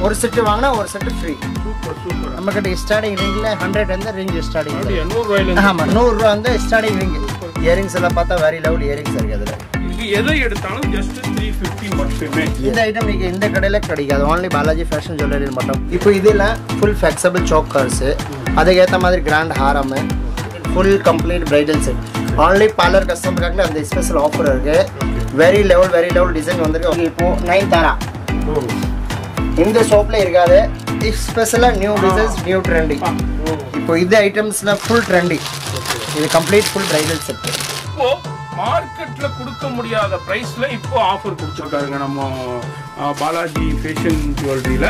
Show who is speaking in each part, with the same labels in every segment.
Speaker 1: ஒரு செட்டு வாங்கினா ஒரு செட்டு ஃப்ரீ
Speaker 2: சூப்பர் சூப்பர்
Speaker 1: நம்மக்கிட்ட ஸ்டார்டிங் ரிங்கில் ஹண்ட்ரட் வந்து ரிங் ஸ்டார்டிங்
Speaker 2: அப்படியா நூறுரூவாயிலேருந்து
Speaker 1: ஆமாம் நூறுரூவா வந்து ஸ்டார்டிங் ரிங் இயரிங்ஸ் எல்லாம் பார்த்தா வேரி லெவல் இயரிங்ஸ் இருக்குது அதில்
Speaker 2: இது எதை எடுத்தாலும் ஜஸ்ட் த்ரீ ஃபிஃப்டி மட்டுமே
Speaker 1: இந்த ஐட்டம் நீங்கள் இந்த கடையில் கிடைக்காது ஓன்லி பாலாஜி ஃபேஷன் ஜுவல்லரியில் மட்டும் இப்போ இதில் ஃபுல் ஃப்ளெக்சிபிள் சோக்கர்ஸு அதுக்கேற்ற மாதிரி கிராண்ட் ஹாரம் full complete bridal set only parlour கஸ்டமருக்காக அந்த ஸ்பெஷல் ஆஃபர் இருக்கு very level very level design வந்திருக்கு இப்போ நைன் தாரா
Speaker 2: ஓ
Speaker 1: இந்த ஷாப்பில் இருக்காது ஸ்பெஷலாக நியூ டிசைன்ஸ் நியூ ட்ரெண்டி
Speaker 2: ஓ
Speaker 1: இப்போ இது ஐட்டம்ஸ்லாம் ஃபுல் ட்ரெண்டி இது கம்ப்ளீட் ஃபுல் பிரைடல் செட்
Speaker 2: இப்போ மார்க்கெட்ல கொடுக்க முடியாத பிரைஸ்ல இப்போ ஆஃபர் கொடுத்துருக்காருங்க நம்ம ஆ, பாலாஜி ஃபேஷன் ஜுவல்லரியில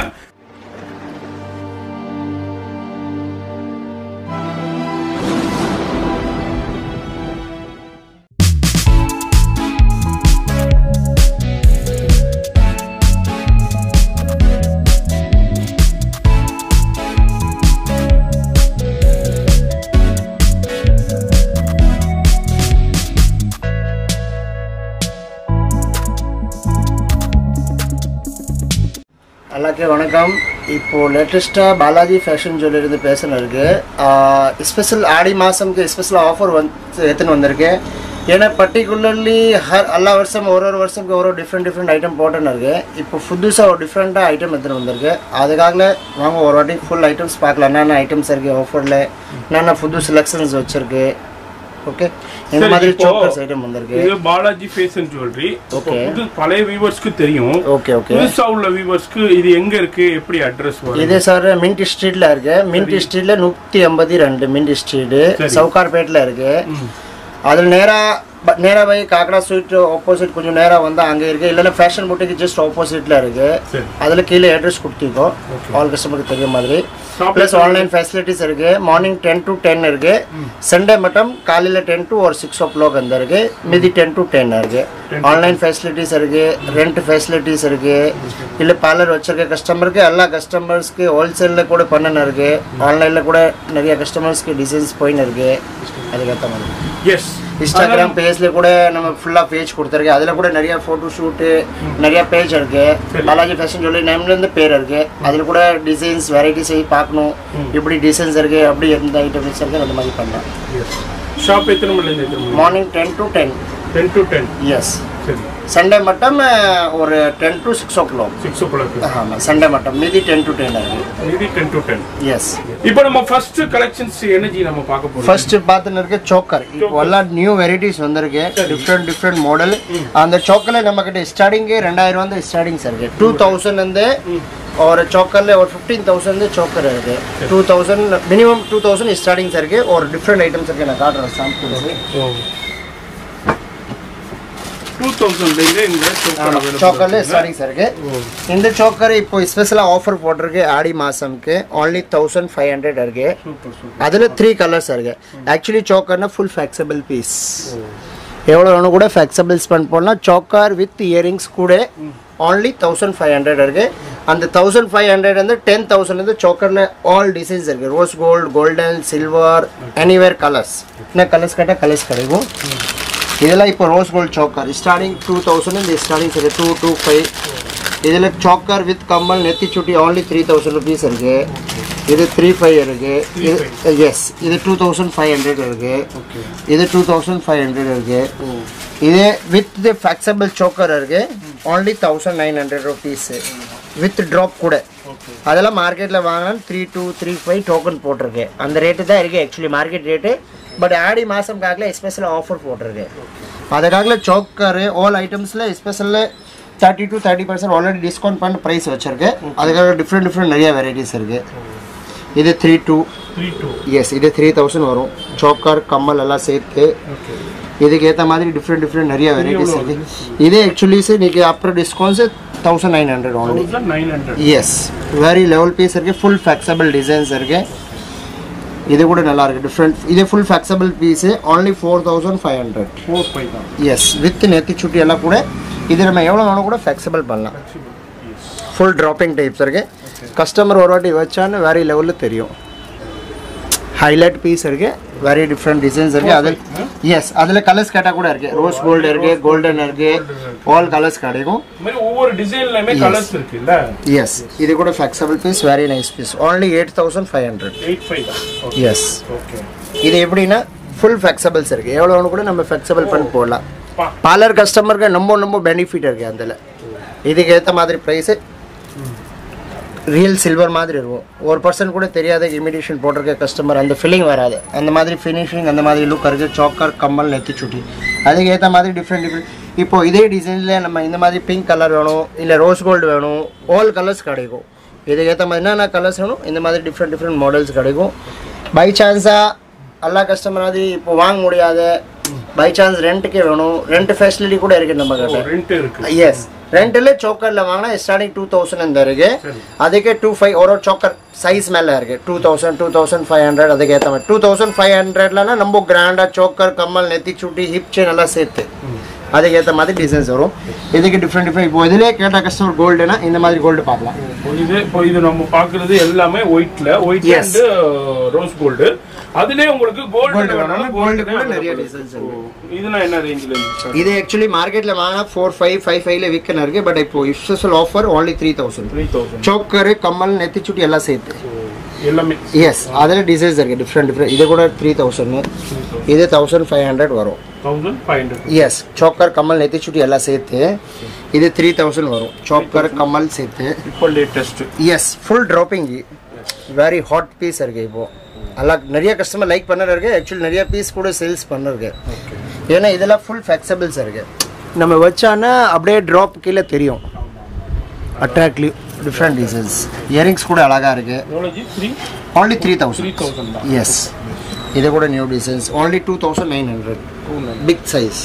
Speaker 1: எல்லாருக்கும் வணக்கம் இப்போ லேட்டஸ்ட்டாக பாலாஜி ஃபேஷன் ஜுவல்லரிந்து பேசுனருக்கு ஸ்பெஷல் ஆடி மாதம்க்கு ஸ்பெஷல் ஆஃபர் வந்து எடுத்துன்னு வந்திருக்கு ஏன்னா பர்டிகுலர்லி ஹர் எல்லா வருஷம் ஒரு ஒரு வருஷம்க்கு ஒரு ஒரு டிஃப்ரெண்ட் டிஃப்ரெண்ட் ஐட்டம் போட்டுன்னு இருக்கு இப்போ புதுசாக ஒரு டிஃப்ரெண்ட்டாக ஐட்டம் எடுத்துன்னு வந்திருக்கு அதுக்காக வாங்க ஒரு வாட்டி ஃபுல் ஐட்டம்ஸ் பார்க்கலாம் என்னென்ன ஐட்டம்ஸ் இருக்குது ஆஃபரில் என்னென்ன புது செலெக்ஷன்ஸ் வச்சுருக்கு ஓகே இந்த
Speaker 2: சரி,
Speaker 1: மாதிரி
Speaker 2: இப்போ
Speaker 1: சோக்கர்ஸ் ஐட்டம் வந்திருக்கு
Speaker 2: இது பாலாஜி ஃபேஷன் ஜுவல்லரி
Speaker 1: Okay.
Speaker 2: புது பழைய வியூவர்ஸ்க்கு தெரியும்
Speaker 1: ஓகே ஓகே
Speaker 2: புதுசா உள்ள வியூவர்ஸ்க்கு இது எங்க இருக்கு எப்படி அட்ரஸ் வரும்
Speaker 1: இது சார் மின்ட் ஸ்ட்ரீட்ல இருக்கு மின்ட் ஸ்ட்ரீட்ல நூத்தி ஐம்பத்தி ரெண்டு மின்ட் ஸ்ட்ரீட்
Speaker 2: சரி.
Speaker 1: சவுகார்பேட்ல இருக்கு அதுல நேரா ப- நேரா போய் காக்கடா ஸ்ட்ரீட் ஆப்போசிட் கொஞ்சம் நேரா வந்தா அங்க இருக்கு இல்லைன்னா ஃபேஷன் புட்டிக்கு ஜஸ்ட் ஆப்போசிட்ல இருக்கு
Speaker 2: சரி
Speaker 1: அதுல கீழே அட்ரஸ் கொடுத்திருக்கோம் ஆல் கஸ்டமருக்கு தெரிய மாதிரி
Speaker 2: Shop
Speaker 1: ப்ளஸ் ஆன்லைன் ஃபெசிலிட்டிஸ் இருக்கு மார்னிங் டென் டு டென் இருக்கு சண்டே மட்டும் காலையில டென் டு ஒரு சிக்ஸ் ஓ கிளாக் அந்த இருக்கு மீதி டென் டு டென் இருக்கு ஆன்லைன் ஃபெசிலிட்டிஸ் இருக்கு ரெண்ட் ஃபெசிலிட்டிஸ் இருக்கு இல்ல பார்லர் வச்சிருக்க கஸ்டமருக்கு எல்லா கஸ்டமர்ஸ்க்கு ஹோல்சேல்ல கூட பண்ணணும் இருக்கு ஆன்லைன்ல கூட நிறைய கஸ்டமர்ஸ்க்கு டிசைன்ஸ் போயின்னு இருக்கு அதுக்கேற்ற மாதிரி
Speaker 2: எஸ்
Speaker 1: இன்ஸ்டாகிராம் பேஜ்ல கூட நம்ம ஃபுல்லா பேஜ் கொடுத்துருக்கு அதுல கூட நிறைய போட்டோ ஷூட்டு நிறைய பேஜ் இருக்கு பாலாஜி ஃபேஷன் சொல்லி நேம்ல இருந்து பேர் இருக்கு அதுல கூட டிசைன்ஸ் வெரைட்டிஸ் பார்க்கணும் இப்படி டிசைன்ஸ் இருக்கு அப்படி எந்த ஐட்டம்ஸ் இருக்கு அந்த மாதிரி பண்ணலாம்
Speaker 2: ஷாப் எத்தனை மணில இருந்து எத்தனை மணி
Speaker 1: morning ten to ten
Speaker 2: ten to ten
Speaker 1: yes
Speaker 2: சரி
Speaker 1: சண்டே மட்டும் அஹ், ஒரு ten to six o'clock
Speaker 2: six o'clock
Speaker 1: ஆமாம் சண்டே மட்டும் மீதி டென் டு டென் இருக்கு
Speaker 2: மீதி டென் டு டென்
Speaker 1: எஸ்
Speaker 2: இப்போ நம்ம ஃபர்ஸ்ட் கலெக்ஷன்ஸ் எனர்ஜி நம்ம பார்க்க போறோம்
Speaker 1: ஃபர்ஸ்ட் பார்த்துன்னு இருக்கு சோக்கர் இப்போ எல்லாம் நியூ வெரைட்டிஸ் வந்திருக்கு டிஃப்ரெண்ட் டிஃப்ரெண்ட் மாடல் அந்த சோக்கர்ல நம்ம கிட்ட ஸ்டார்டிங்கே ரெண்டாயிரம் வந்து ஸ்டார்டிங்ஸ் இருக்கு டூ தௌசண்ட் வந்து ஒரு சோக்கர்ல ஒரு ஃபிஃப்டீன் தௌசண்ட் சோக்கர் இருக்கு two thousand minimum two thousand startings இருக்கு ஒரு டிஃப்ரெண்ட் ஐட்டம்ஸ் இருக்கு நான் காட்டுறேன் சாம்பிள்ஸ்
Speaker 2: டூ தௌசண்ட்லேருந்து இந்த சோக்கர்
Speaker 1: சோக்கர்ல ஸ்டார்டிங்ஸ் இருக்கு இந்த சோக்கர் இப்போ ஸ்பெஷலாக ஆஃபர் போட்டிருக்கு ஆடி மாசம்க்கு only தௌசண்ட் ஃபைவ் ஹண்ட்ரட் இருக்கு
Speaker 2: சூப்பர் சூப்பர்
Speaker 1: அதில் த்ரீ கலர்ஸ் இருக்கு ஆக்சுவலி சோக்கர்னா ஃபுல் ஃப்ளெக்சிபிள் பீஸ் எவ்வளோ வேணும் கூட ஃப்ளெக்சிபிள் ஸ்பெண்ட் பண்ணலாம் சோக்கர் வித் இயரிங்ஸ் கூட only தௌசண்ட் ஃபைவ் ஹண்ட்ரட் இருக்கு அந்த தௌசண்ட் ஃபைவ் ஹண்ட்ரட் வந்து டென் தௌசண்ட் வந்து சோக்கரில் ஆல் டிசைன்ஸ் இருக்கு rose gold golden silver anywhere colours என்ன கலர்ஸ் கேட்டால் கலர்ஸ் கிடைக்கும் இதெல்லாம் இப்போ rose gold choker starting two thousand இந்த ஸ்டார்டிங் இருக்கு டூ டூ ஃபைவ் இதில் சோக்கர் வித் கம்மல் நெத்தி சுட்டி only த்ரீ தௌசண்ட் ருபீஸ் இருக்கு இது த்ரீ ஃபைவ் இருக்கு இது எஸ் இது டூ தௌசண்ட் ஃபைவ் ஹண்ட்ரட் இருக்கு இது டூ தௌசண்ட் ஃபைவ் ஹண்ட்ரட் இருக்கு இது வித் தி ஃப்ளெக்சிபிள் சோக்கர் இருக்கு only thousand nine hundred rupees with drop கூட அதெல்லாம் மார்க்கெட்டில் வாங்கினா three two three five token போட்டிருக்கு அந்த ரேட்டு தான் இருக்குது ஆக்சுவலி மார்க்கெட் ரேட்டு பட் ஆடி மாதம்காக ஸ்பெஷல் ஆஃபர் போட்டிருக்கு அதுக்காக சோக்கரு ஆல் ஐட்டம்ஸில் ஸ்பெஷலில் thirty to thirty percent already discount பண்ண ப்ரைஸ் வச்சிருக்கு அதுக்காக டிஃப்ரெண்ட் டிஃப்ரெண்ட் நிறைய வெரைட்டிஸ் இருக்குது இது three two
Speaker 2: three two
Speaker 1: yes இது த்ரீ தௌசண்ட் வரும் சோக்கர் கம்மல் எல்லாம் சேர்த்து
Speaker 2: ஓகே
Speaker 1: இதுக்கு ஏற்ற மாதிரி டிஃப்ரெண்ட் டிஃப்ரெண்ட் நிறைய வெரைட்டிஸ் இருக்குது இது ஆக்சுவலி சார் இன்னைக்கு அப்புறம் discounts thousand nine hundred only
Speaker 2: thousand nine hundred
Speaker 1: yes very level piece இருக்கு ஃபுல் ஃப்ளெக்சிபிள் டிசைன்ஸ் இருக்கு இது கூட நல்லா இருக்கு டிஃப்ரெண்ட் இது full flexible piece only four thousand five hundred
Speaker 2: four five தான்
Speaker 1: எஸ் வித் நெத்தி சுட்டி எல்லாம் கூட இது நம்ம எவ்வளோ வேணும் கூட ஃப்ளெக்சிபிள் பண்ணலாம் ஃபுல் ட்ராப்பிங் டைப்ஸ் இருக்கு கஸ்டமர் ஒரு வாட்டி வச்சான்னு வேற லெவலில் தெரியும் ஹைலைட் பீஸ் இருக்கு வெரி டிஃப்ரெண்ட் டிசைன்ஸ் இருக்கு அதில் எஸ் அதில் கலர்ஸ் கேட்டால் கூட இருக்கு ரோஸ் கோல்டு இருக்கு கோல்டன் இருக்கு ஆல் கலர்ஸ் கிடைக்கும்
Speaker 2: இந்த மாதிரி ஒவ்வொரு டிசைன்லயுமே கலர்ஸ் இருக்குல்ல
Speaker 1: எஸ் இது கூட flexible piece very nice piece only eight thousand five hundred
Speaker 2: eight five
Speaker 1: yes
Speaker 2: okay
Speaker 1: இது எப்படின்னா ஃபுல் ஃபிளெக்சிபிள்ஸ் இருக்கு எவ்வளோ வேணும் கூட நம்ம ஃபிளெக்சிபிள் பண்ணி போடலாம்
Speaker 2: பா
Speaker 1: பார்லர் கஸ்டமருக்கு ரொம்ப ரொம்ப பெனிஃபிட் இருக்கு அதில் இதுக்கு ஏற்ற மாதிரி ப்ரைஸு ரியல் சில்வர் மாதிரி இருக்கும் ஒரு பர்சன் கூட தெரியாத இமிடேஷன் போட்டிருக்க கஸ்டமர் அந்த ஃபீலிங் வராது அந்த மாதிரி ஃபினிஷிங் அந்த மாதிரி லுக் இருக்குது சாக்கர் கம்மல் நெத்தி சுட்டி அதுக்கு ஏற்ற மாதிரி டிஃப்ரெண்ட் டிஃப்ரெண்ட் இப்போ இதே டிசைனில் நம்ம இந்த மாதிரி பிங்க் கலர் வேணும் இல்லை ரோஸ் கோல்டு வேணும் ஆல் கலர்ஸ் கிடைக்கும் இதுக்கு ஏற்ற மாதிரி என்னென்ன கலர்ஸ் வேணும் இந்த மாதிரி டிஃப்ரெண்ட் டிஃப்ரெண்ட் மாடல்ஸ் கிடைக்கும் பை சான்ஸாக எல்லா கஸ்டமர் மாதிரி இப்போ வாங்க முடியாத பை சான்ஸ் ரெண்ட்டுக்கே வேணும் ரெண்ட் ஃபெசிலிட்டி கூட இருக்குது நம்ம கிட்ட
Speaker 2: ரெண்ட் இருக்கு
Speaker 1: எஸ் ரெண்டில் சோக்கரில் வாங்கினா ஸ்டார்டிங் டூ தௌசண்ட் இந்த இருக்கு அதுக்கே டூ ஃபைவ் ஒரு சோக்கர் சைஸ் மேலே இருக்கு two thousand two thousand five hundred அதுக்கு ஏற்ற மாதிரி டூ தௌசண்ட் ஃபைவ் ஹண்ட்ரட்லனா நம்ம கிராண்டாக சோக்கர் கம்மல் நெத்தி சுட்டி ஹிப் செயின் எல்லாம் சேர்த்து அதுக்கு ஏற்ற மாதிரி டிசைன்ஸ் வரும் இதுக்கு டிஃப்ரெண்ட் டிஃப்ரெண்ட் இப்போ இதிலே கேட்ட கஸ்டமர் கோல்டுனா இந்த மாதிரி கோல்டு பார்க்கலாம்
Speaker 2: இப்போ இது இப்போ இது நம்ம பாக்குறது எல்லாமே ஒயிட்ல white
Speaker 1: Yes.
Speaker 2: And rose gold அதுலயே உங்களுக்கு கோல்டு
Speaker 1: Gold வேணாலும் gold கூட நிறைய designs இருக்கு.
Speaker 2: இதுனா என்ன ரேஞ்சில இருக்கு
Speaker 1: இது ஆக்சுவலி மார்க்கெட்டில் வாங்கினா ஃபோர் ஃபைவ் ஃபைவ் ஃபைவ்ல விற்கணும் இருக்கு பட் இப்போ special offer only three thousand
Speaker 2: three thousand
Speaker 1: choker கம்மல் நெத்தி சுட்டி எல்லாம் சேர்த்து
Speaker 2: எல்லாமே
Speaker 1: எஸ் அதில் டிசைன்ஸ் இருக்குது டிஃப்ரெண்ட் டிஃப்ரெண்ட் இது கூட த்ரீ தௌசண்ட் இது தௌசண்ட் ஃபைவ் ஹண்ட்ரட் வரும்
Speaker 2: thousand five hundred
Speaker 1: yes choker கம்மல் நெத்தி சுட்டி எல்லாம் சேர்த்து இது த்ரீ தௌசண்ட் வரும் சோக்கர் கம்மல் சேர்த்து
Speaker 2: இப்போ latest
Speaker 1: yes full dropping very hot piece இருக்கு இப்போ எல்லாம் நிறைய கஸ்டமர் லைக் பண்ணிருக்கு ஆக்சுவலி நிறைய பீஸ் கூட சேல்ஸ் பண்ணிருக்கு ஏன்னா இதெல்லாம் ஃபுல் ஃபிளெக்சிபிள்ஸ் இருக்கு நம்ம வச்சானா அப்படியே ட்ராப் கீழே தெரியும் அட்ராக்டிவ் டிஃப்ரெண்ட் டிசைன்ஸ் இயரிங்ஸ் கூட அழகா இருக்கு
Speaker 2: எவ்வளோ ஜி three
Speaker 1: only three
Speaker 2: three
Speaker 1: thousand
Speaker 2: thousand தான்
Speaker 1: எஸ் இது கூட new designs only two thousand nine hundred big size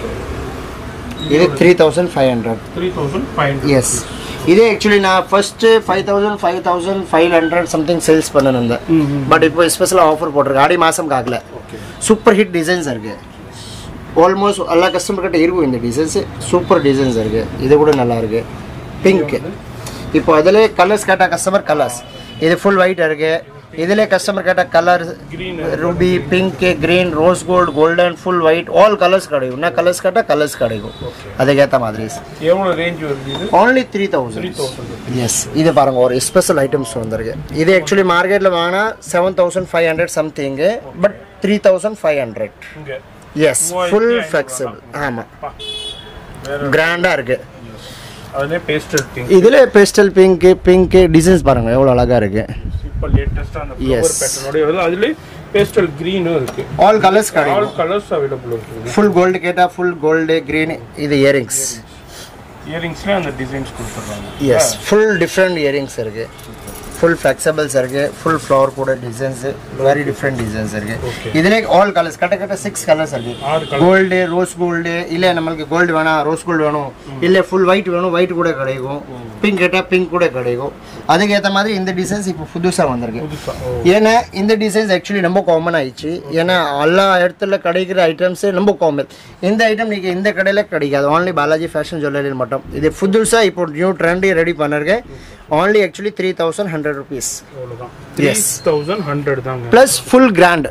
Speaker 1: இது three thousand five hundred
Speaker 2: three thousand five hundred
Speaker 1: yes இதே ஆக்சுவலி நான் first five thousand five thousand five hundred something sales பண்ணிருந்தேன் but இப்போ ஸ்பெஷலாக offer போட்டிருக்கு ஆடி மாதம் காக்கல
Speaker 2: ஓகே
Speaker 1: சூப்பர் ஹிட் டிசைன்ஸ் இருக்கு ஆல்மோஸ்ட் எல்லா கஸ்டமர் கிட்ட இருக்கும் இந்த டிசைன்ஸ் சூப்பர் டிசைன்ஸ் இருக்கு இது கூட நல்லா இருக்கு பிங்க் இப்போ அதில் கலர்ஸ் கேட்டால் கஸ்டமர் கலர்ஸ் இது ஃபுல் ஒயிட் இருக்கு இதில் கஸ்டமர் கேட்டால் colour
Speaker 2: Green.
Speaker 1: Ruby pink green rose gold golden full white all colours கிடைக்கும் என்ன கலர்ஸ் கேட்டால் கலர்ஸ் கிடைக்கும் அதுக்கேற்ற மாதிரி
Speaker 2: எவ்வளோ ரேஞ்ச் வருது இது
Speaker 1: only three
Speaker 2: three
Speaker 1: thousand
Speaker 2: thousand
Speaker 1: yes இது பாருங்க ஒரு ஸ்பெஷல் ஐட்டம்ஸ் வந்திருக்கு இது ஆக்சுவலி மார்க்கெட்டில் வாங்கினா seven thousand five hundred something but three thousand five hundred
Speaker 2: இங்கே
Speaker 1: எஸ் ஃபுல் ஃப்ளெக்சிபிள் ஆமாம் கிராண்டாக இருக்கு
Speaker 2: அதுலேயே பேஸ்டல் பிங்க்
Speaker 1: இதில் பெஸ்டல் பிங்க்கு பிங்க்கு டிசைன்ஸ் பாருங்க எவ்வளோ அழகாக இருக்கு
Speaker 2: இப்போ லேட்டஸ்ட்டாக அந்த
Speaker 1: Yes.
Speaker 2: ஃப்ளவர் பேட்டர்னோட வருது அதுலேயே பேஸ்டல் க்ரீனும் இருக்கு
Speaker 1: ஆல் கலர்ஸ்
Speaker 2: ஆல்
Speaker 1: கிடைக்கும்
Speaker 2: கலர்ஸ் அவைலபிள் இருக்குது
Speaker 1: ஃபுல் கோல்டு கேட்டால் ஃபுல் கோல்டு க்ரீன் இது இயரிங்ஸ்
Speaker 2: இயரிங்ஸ்லேயே அந்த டிசைன்ஸ் கொடுத்துட்றாங்க
Speaker 1: எஸ் ஃபுல் டிஃப்ரெண்ட் இயரிங்ஸ் இருக்கு ஃபுல் ஃப்ளெக்சிபிள்ஸ் இருக்கு ஃபுல் ஃப்ளவர் கூட டிசைன்ஸ் வெரி டிஃப்ரெண்ட் டிசைன்ஸ் இருக்கு
Speaker 2: Okay.
Speaker 1: இதுல ஆல் கலர்ஸ் கட்ட கட்ட சிக்ஸ் கலர்ஸ் இருக்கு
Speaker 2: ஆறு colour.
Speaker 1: கோல்டு ரோஸ் கோல்டு இல்ல நம்மளுக்கு கோல்டு வேணாம் ரோஸ் கோல்டு வேணும் இல்ல ஃபுல் ஒயிட் வேணும் ஒயிட் கூட கிடைக்கும் பிங்க் கேட்டா பிங்க் கூட கிடைக்கும் அதுக்கு ஏத்த மாதிரி இந்த டிசைன்ஸ் இப்போ புதுசா வந்திருக்கு
Speaker 2: புதுசாக
Speaker 1: ஏன்னா இந்த டிசைன்ஸ் ஆக்சுவலி ரொம்ப காமன் ஆயிடுச்சு ஏன்னா எல்லா இடத்துல கிடைக்கிற ஐட்டம்ஸ் ரொம்ப காமன் இந்த ஐட்டம் நீங்கள் இந்த கடையில் கிடைக்காது only பாலாஜி ஃபேஷன் ஜுவல்லரியில் மட்டும் இது புதுசாக இப்போ நியூ ட்ரெண்டி ரெடி பண்ணிருக்கேன் only actually three thousand hundred rupees
Speaker 2: அவ்வளோதான் த்ரீ
Speaker 1: Yes.
Speaker 2: தௌசண்ட் ஹண்ட்ரட் தாங்க
Speaker 1: ப்ளஸ் ஃபுல் கிராண்ட்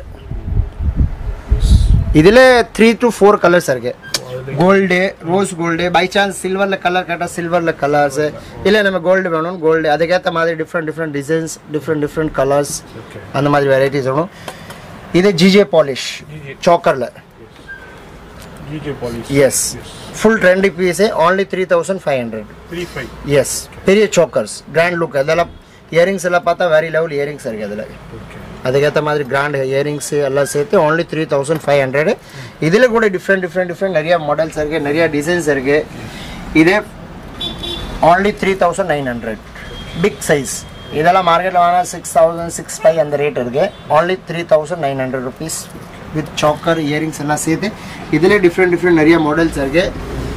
Speaker 1: இதில் த்ரீ டு ஃபோர் கலர்ஸ் இருக்கு gold rose gold by chance சில்வரில் கலர் கேட்டால் சில்வரில் கலர்ஸ் இல்லை நம்ம கோல்டு வேணும் கோல்டு அதுக்கேற்ற மாதிரி different different designs different different colours
Speaker 2: okay
Speaker 1: அந்த மாதிரி வெரைட்டிஸ் வேணும் இது ஜிஜே பாலிஷ்
Speaker 2: ஜிஜே
Speaker 1: சாக்கரில்
Speaker 2: GJ polish
Speaker 1: yes full trendy piece only three thousand five hundred
Speaker 2: three five
Speaker 1: yes பெரிய சோக்கர்ஸ் கிராண்ட் லுக் அதெல்லாம் இயரிங்ஸ் எல்லாம் பார்த்தா வேறு லெவல் இயரிங்ஸ் இருக்குது அதில்
Speaker 2: ஓகே
Speaker 1: அதுக்கேற்ற மாதிரி கிராண்ட் இயரிங்ஸ் எல்லாம் சேர்த்து only three thousand five hundred இதில் கூட டிஃப்ரெண்ட் டிஃப்ரெண்ட் டிஃப்ரெண்ட் நிறைய மாடல்ஸ் இருக்குது நிறைய டிசைன்ஸ் இருக்குது இதே only three thousand nine hundred big size இதெல்லாம் மார்க்கெட்டில் வாங்கினா சிக்ஸ் தௌசண்ட் சிக்ஸ் ஃபைவ் அந்த ரேட் இருக்குது only three thousand nine hundred rupees with choker earrings எல்லாம் சேர்த்து இதில் டிஃப்ரெண்ட் டிஃப்ரெண்ட் நிறைய மாடல்ஸ் இருக்குது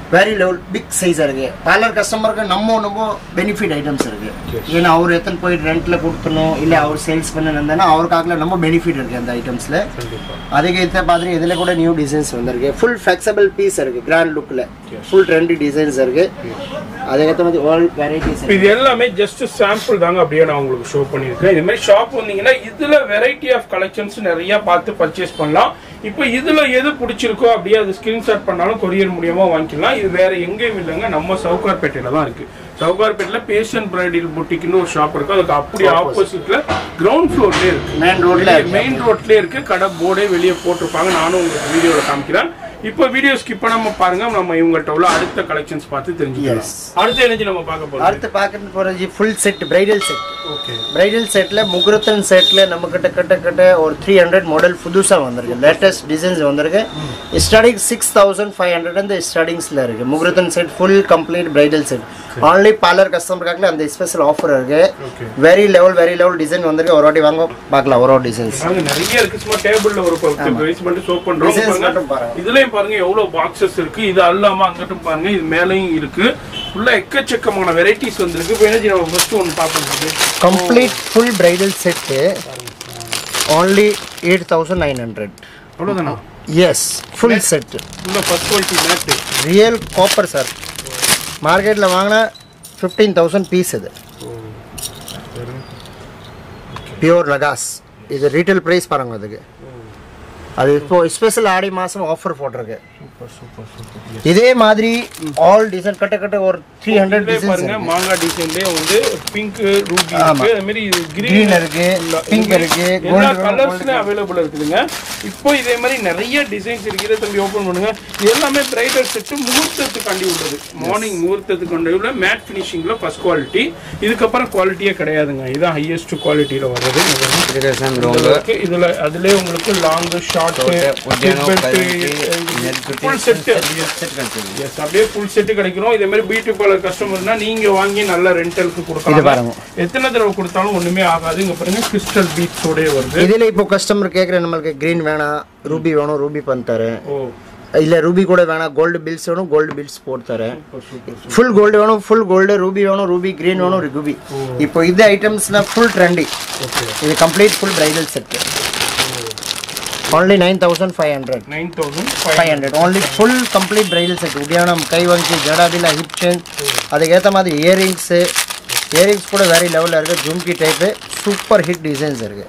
Speaker 1: வெரி லெவல் பிக் சைஸாக இருக்கு பார்லர் கஸ்டமருக்கு நம்ம நம்ம பெனிஃபிட் ஐட்டம்ஸ் இருக்கு ஏன்னா அவர் எத்தனை போய் ரெண்ட்ல கொடுத்தணும் இல்லை அவர் சேல்ஸ் பண்ண இருந்தானா அவருக்காக நம்ம பெனிஃபிட் இருக்கு அந்த ஐட்டம்ஸ்ல அதுக்கேற்ற மாதிரி இதில் கூட நியூ டிசைன்ஸ் வந்திருக்கு ஃபுல் ஃப்ளெக்சிபிள் பீஸ் இருக்கு கிராண்ட் லுக்கில் ஃபுல் ட்ரெண்டி டிசைன்ஸ் இருக்கு அதுக்கேற்ற மாதிரி ஆல் வெரைட்டிஸ்
Speaker 2: இது எல்லாமே ஜஸ்ட் சாம்பிள் தாங்க அப்படியே நான் உங்களுக்கு ஷோ பண்ணியிருக்கேன் இது மாதிரி ஷாப் வந்தீங்கன்னா இதுல வெரைட்டி ஆஃப் கலெக்ஷன்ஸ் நிறைய பார்த்து பர்ச்சேஸ் பண்ணலாம் இப்போ இதுல எது பிடிச்சிருக்கோ அப்படியே அது ஸ்கிரீன்ஷாட் பண்ணாலும் கொரியர் மூலியமா வாங்கிக்கலாம் இது வேற எங்கேயும் இல்லைங்க நம்ம சவுகார்பேட்டையில தான் இருக்கு சவுகார்பேட்டையில பேஷன் பிரைடல் புட்டிக்னு ஒரு ஷாப் இருக்கு அதுக்கு அப்படியே ஆப்போசிட்ல கிரவுண்ட் ஃப்ளோர்லேயே இருக்கு
Speaker 1: மெயின் ரோட்ல
Speaker 2: மெயின் ரோட்லயே இருக்கு கடை போர்டே வெளியே போட்டிருப்பாங்க நானும் உங்களுக்கு வீடியோல காமிக்கிறேன் இப்போ வீடியோ ஸ்கிப் பண்ணாம பாருங்க நம்ம இவங்கள்ட்ட உள்ள அடுத்த கலெக்ஷன்ஸ் பார்த்து தெரிஞ்சுக்கலாம்
Speaker 1: Yes.
Speaker 2: அடுத்து என்ன நம்ம பார்க்க போறோம்
Speaker 1: அடுத்து பார்க்கறது போகிறது full set bridal set
Speaker 2: okay
Speaker 1: bridal செட்டில் முகூர்த்தன் செட்டில் நம்ம கிட்ட கிட்ட கிட்ட ஒரு த்ரீ ஹண்ட்ரட் மாடல் புதுசாக வந்திருக்கு லேட்டஸ்ட் டிசைன்ஸ் வந்திருக்கு starting six thousand five hundred அந்த ஸ்டார்டிங்ஸில் இருக்கு முகூர்த்தன் set full complete bridal set only parlour கஸ்டமருக்காக அந்த ஸ்பெஷல் ஆஃபர் இருக்கு
Speaker 2: okay
Speaker 1: very level very level design வந்திருக்கு ஒரு வாட்டி வாங்க பார்க்கலாம் ஒரு ஒரு டிசைன்ஸ்
Speaker 2: பாருங்க நிறைய இருக்கு சும்மா டேபிள்ல ஒரு பத்து பேஸ் மட்டும் ஷோ பண்றோம்
Speaker 1: Designs
Speaker 2: பாருங்க.
Speaker 1: மட்டும் பாருங்க.
Speaker 2: இதுலயும் பாருங்க எவ்வளவு பாக்ஸஸ் இருக்கு இது அல்லாம அங்கிட்டும் பாருங்க இது மேலயும் இருக்கு ஃபுல்லா எக்கச்சக்கமான வெரைட்டிஸ் வந்திருக்கு இப்போ என்ன நம்ம ஃபர்ஸ்ட் ஒன்று பார்ப்போம்
Speaker 1: complete full bridal set only eight thousand nine hundred
Speaker 2: அவ்வளோதானா
Speaker 1: எஸ் ஃபுல் செட்
Speaker 2: ஃபுல்லா first quality matte
Speaker 1: real copper sir மார்க்கெட்டில் வாங்கினா ஃபிஃப்டீன் தௌசண்ட் பீஸ் இது பியூர் லகாஸ் இது ரீட்டைல் ப்ரைஸ் பாருங்க அதுக்கு அது இப்போ ஸ்பெஷல் ஆடி மாதம் ஆஃபர் போட்டிருக்கு
Speaker 2: சூப்பர் சூப்பர் சூப்பர்
Speaker 1: இதே மாதிரி ஆல் டிசைன் கட்ட கட்ட ஒரு த்ரீ ஹண்ட்ரட்
Speaker 2: இதுலயே
Speaker 1: டிசைன்ஸ்
Speaker 2: பாருங்க மாங்காய் டிசைன்லயே வந்து பிங்க் ரூபி
Speaker 1: ஆமா.
Speaker 2: இருக்கு அதே மாதிரி
Speaker 1: Green
Speaker 2: கிரீன்
Speaker 1: இருக்கு, pink இருக்கு,
Speaker 2: எல்லா
Speaker 1: gold
Speaker 2: கலர்ஸ்லயும் அவைலபிள் இருக்குதுங்க இப்போ இதே மாதிரி நிறைய டிசைன்ஸ் இருக்கு இதை தம்பி ஓபன் பண்ணுங்க இது எல்லாமே பிரைடல் செட் முகூர்த்தத்துக்கு அண்டி உள்ளது மார்னிங் முகூர்த்தத்துக்கு அண்டி உள்ள மேட் ஃபினிஷிங்ல ஃபர்ஸ்ட் குவாலிட்டி இதுக்கப்புறம் குவாலிட்டியே கிடையாதுங்க இதுதான் ஹையஸ்ட் குவாலிட்டியில வர்றது இது பாருங்க.
Speaker 3: Irrigation
Speaker 2: இதுல
Speaker 3: long,
Speaker 2: இருக்கு. இதுல அதுலயே உங்களுக்கு long short
Speaker 3: Udiano, Karanti,
Speaker 2: full set
Speaker 3: set control.
Speaker 2: Yes அப்படியே ஃபுல் செட்டு கிடைக்கிறோம் இதே மாதிரி பியூட்டி பார்லர் கஸ்டமர்னா நீங்க வாங்கி நல்ல ரெண்டலுக்கு
Speaker 1: இது
Speaker 2: கொடுக்கலாம்
Speaker 1: பாருங்க.
Speaker 2: எத்தனை தடவை கொடுத்தாலும் ஒண்ணுமே ஆகாது இங்க பாருங்க கிறிஸ்டல் பீட்ஸோடய வருது
Speaker 1: இதில் இப்போ கஸ்டமர் கேட்குற நம்மளுக்கு க்ரீன் வேணாம் ரூபி வேணும் ரூபி பண்ணி தரேன்
Speaker 2: ஓ
Speaker 1: இல்லை ரூபி கூட வேணாம் கோல்டு பில்ஸ் வேணும் கோல்டு பில்ஸ் போட்டு தரேன்
Speaker 2: சூப்பர் சூப்பர்
Speaker 1: ஃபுல் கோல்டு வேணும் ஃபுல் கோல்டு ரூபி வேணும் ரூபி கிரீன் வேணும் ரூபி இப்போ இது ஐட்டம்ஸ்ல ஃபுல் ட்ரெண்டி
Speaker 2: ஓகே
Speaker 1: இது complete full bridal set only nine thousand five hundred
Speaker 2: nine thousand
Speaker 1: five
Speaker 2: five
Speaker 1: hundred only full complete bridal set உடியானம் கை வங்கி ஜடாபில ஹிப் செயின் அதுக்கேற்ற மாதிரி இயரிங்ஸு இயரிங்ஸ் கூட வேறு லெவலில் இருக்குது jhumki type super hit designs இருக்குது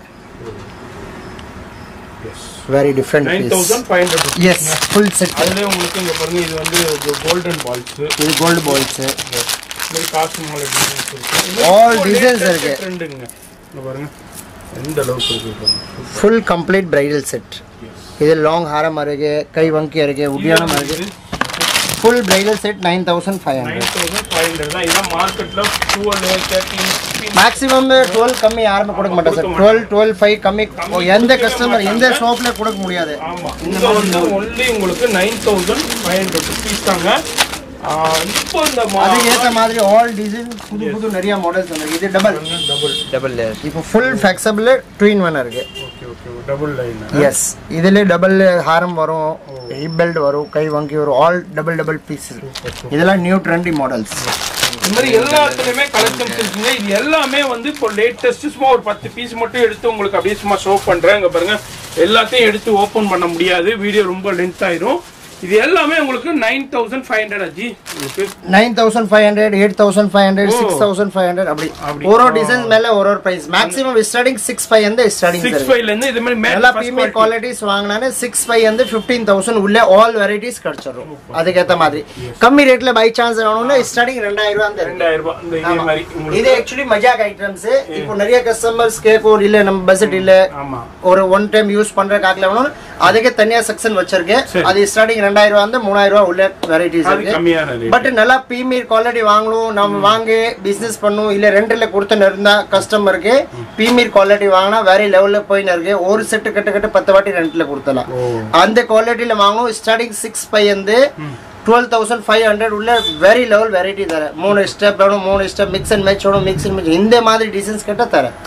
Speaker 1: very different
Speaker 2: nine
Speaker 1: piece
Speaker 2: thousand five hundred
Speaker 1: yes full set
Speaker 2: அதுலேயே உங்களுக்கு இங்க பாருங்க இது வந்து கோல்டன் பால்ஸ்
Speaker 1: இது கோல்டு பால்ஸு
Speaker 2: மாதிரி காசு மாலை டிசைன்ஸ் இருக்கு
Speaker 1: All designs இருக்கு.
Speaker 2: ட்ரெண்டுங்க இங்க பாருங்க எந்த அளவுக்கு இருக்கு பாருங்க
Speaker 1: ஃபுல் கம்ப்ளீட் பிரைடல் செட் இது லாங் ஹாரம் இருக்கு கை வங்கி இருக்கு உடியானம் இருக்கு full bridal set nine thousand five hundred
Speaker 2: nine thousand five hundred தான் இதான் மார்க்கெட்ல டுவெல் தேர்ட்டின்
Speaker 1: மேக்ஸிமம் டுவெல் கம்மி யாருமே கொடுக்க மாட்டோம் சார் டுவெல் டுவெல் ஃபைவ் கம்மி ஓ, எந்த கஸ்டமர் எந்த ஷாப்ல கொடுக்க முடியாது
Speaker 2: ஆமா இந்த வந்து ஒன்லி உங்களுக்கு nine thousand five hundred rupees தாங்க ஆ, இப்போ இந்த
Speaker 1: அதுக்கு ஏற்ற மாதிரி ஆல் டிசைன் புது புது நிறைய மாடல்ஸ் வந்துருக்கு இது டபுள்
Speaker 2: டபுள்
Speaker 3: Double layer.
Speaker 1: இப்போ ஃபுல் ஃபிளெக்சிபிள் ட்வின் ஒன் இருக்கு
Speaker 2: okay okay double line
Speaker 1: yes இதுல டபுள் ஹாரம் வரும் ஹிப் பெல்ட் வரும் கை வங்கி வரும் ஆல் டபுள் டபுள் பீஸ் இதெல்லாம் நியூ ட்ரெண்டி மாடல்ஸ்
Speaker 2: இந்த மாதிரி எல்லாத்துலயுமே கலெக்ஷன்ஸ் இருக்குங்க இது எல்லாமே வந்து இப்போ லேட்டஸ்ட் சும்மா ஒரு பத்து பீஸ் மட்டும் எடுத்து உங்களுக்கு அப்படியே சும்மா ஷோ பண்றேன் இங்க பாருங்க எல்லாத்தையும் எடுத்து ஓபன் பண்ண முடியாது வீடியோ ரொம்ப லென்த் ஆயிரும் இது எல்லாமே உங்களுக்கு நைன் தௌசண்ட் ஃபைவ் ஹண்ட்ரட் ஆச்சு உங்களுக்கு
Speaker 1: nine thousand five hundred eight thousand five hundred six thousand five hundred அப்படி
Speaker 2: அப்படி.
Speaker 1: ஒரு ஒரு டிசைன் மேல ஒரு ஒரு price maximum starting six five வந்து ஸ்டார்டிங்
Speaker 2: சிக்ஸ் ஃபைவ்ல இருந்து இது மாதிரி மேல
Speaker 1: எல்லா ஃபீமேல் குவாலிட்டிஸ் வாங்கினாலே சிக்ஸ் ஃபைவ் வந்து ஃபிஃப்டீன் தௌசண்ட் உள்ள ஆல் வெரைட்டிஸ் கிடைச்சிடும் அதுக்கேற்ற மாதிரி கம்மி ரேட்ல பை சான்ஸ் வேணும்னா ஸ்டார்டிங் ரெண்டாயிரம் ரூபா அந்த
Speaker 2: ரெண்டாயிரம் ரூபாய் இந்த இதே மாதிரி
Speaker 1: இது
Speaker 2: உங்களுக்கு
Speaker 1: ஆக்சுவலி மஜாக் ஐட்டம்ஸ் இப்போ நிறைய கஸ்டமர்ஸ் கேட்கும் இல்ல நம்ம பட்ஜெட் இல்ல
Speaker 2: ஆமா
Speaker 1: ஒரு ஒன் டைம் யூஸ் பண்றதுக்காக வேணும் அதுக்கு தனியா செக்ஷன் வச்சிருக்கேன்
Speaker 2: சரி.
Speaker 1: அது ஸ்டார்டிங் ரெண்டாயிரம் ரூபா வந்து மூணாயிரம் ரூபா உள்ள வெரைட்டிஸ்
Speaker 2: அது
Speaker 1: இருக்கு
Speaker 2: கம்மியான ரேட்
Speaker 1: பட் நல்லா பிரீமியர் குவாலிட்டி வாங்கணும் நம்ம வாங்கி பிசினஸ் பண்ணணும் இல்ல ரெண்டுல கொடுத்து இருந்தா கஸ்டமருக்கு பிரீமியர் குவாலிட்டி வாங்கினா வேற லெவல்ல போயின்னு இருக்கு ஒரு செட்டு கட்டு கட்டு பத்து வாட்டி ரெண்டுல கொடுத்தலாம்
Speaker 2: ஓ
Speaker 1: அந்த குவாலிட்டியில வாங்கணும் ஸ்டார்டிங் சிக்ஸ் ஃபைவ் வந்து டுவெல் தௌசண்ட் ஃபைவ் ஹண்ட்ரட் உள்ள வெரி லெவல் வெரைட்டி தரேன் மூணு ஸ்டெப் வேணும் மூணு ஸ்டெப் மிக்ஸ் அண்ட் மேட்ச் வேணும் மிக்ஸ் அண்ட் மேட்ச் இந்த மாதிரி டிசைன்ஸ் கிட்ட தரேன்
Speaker 2: சரி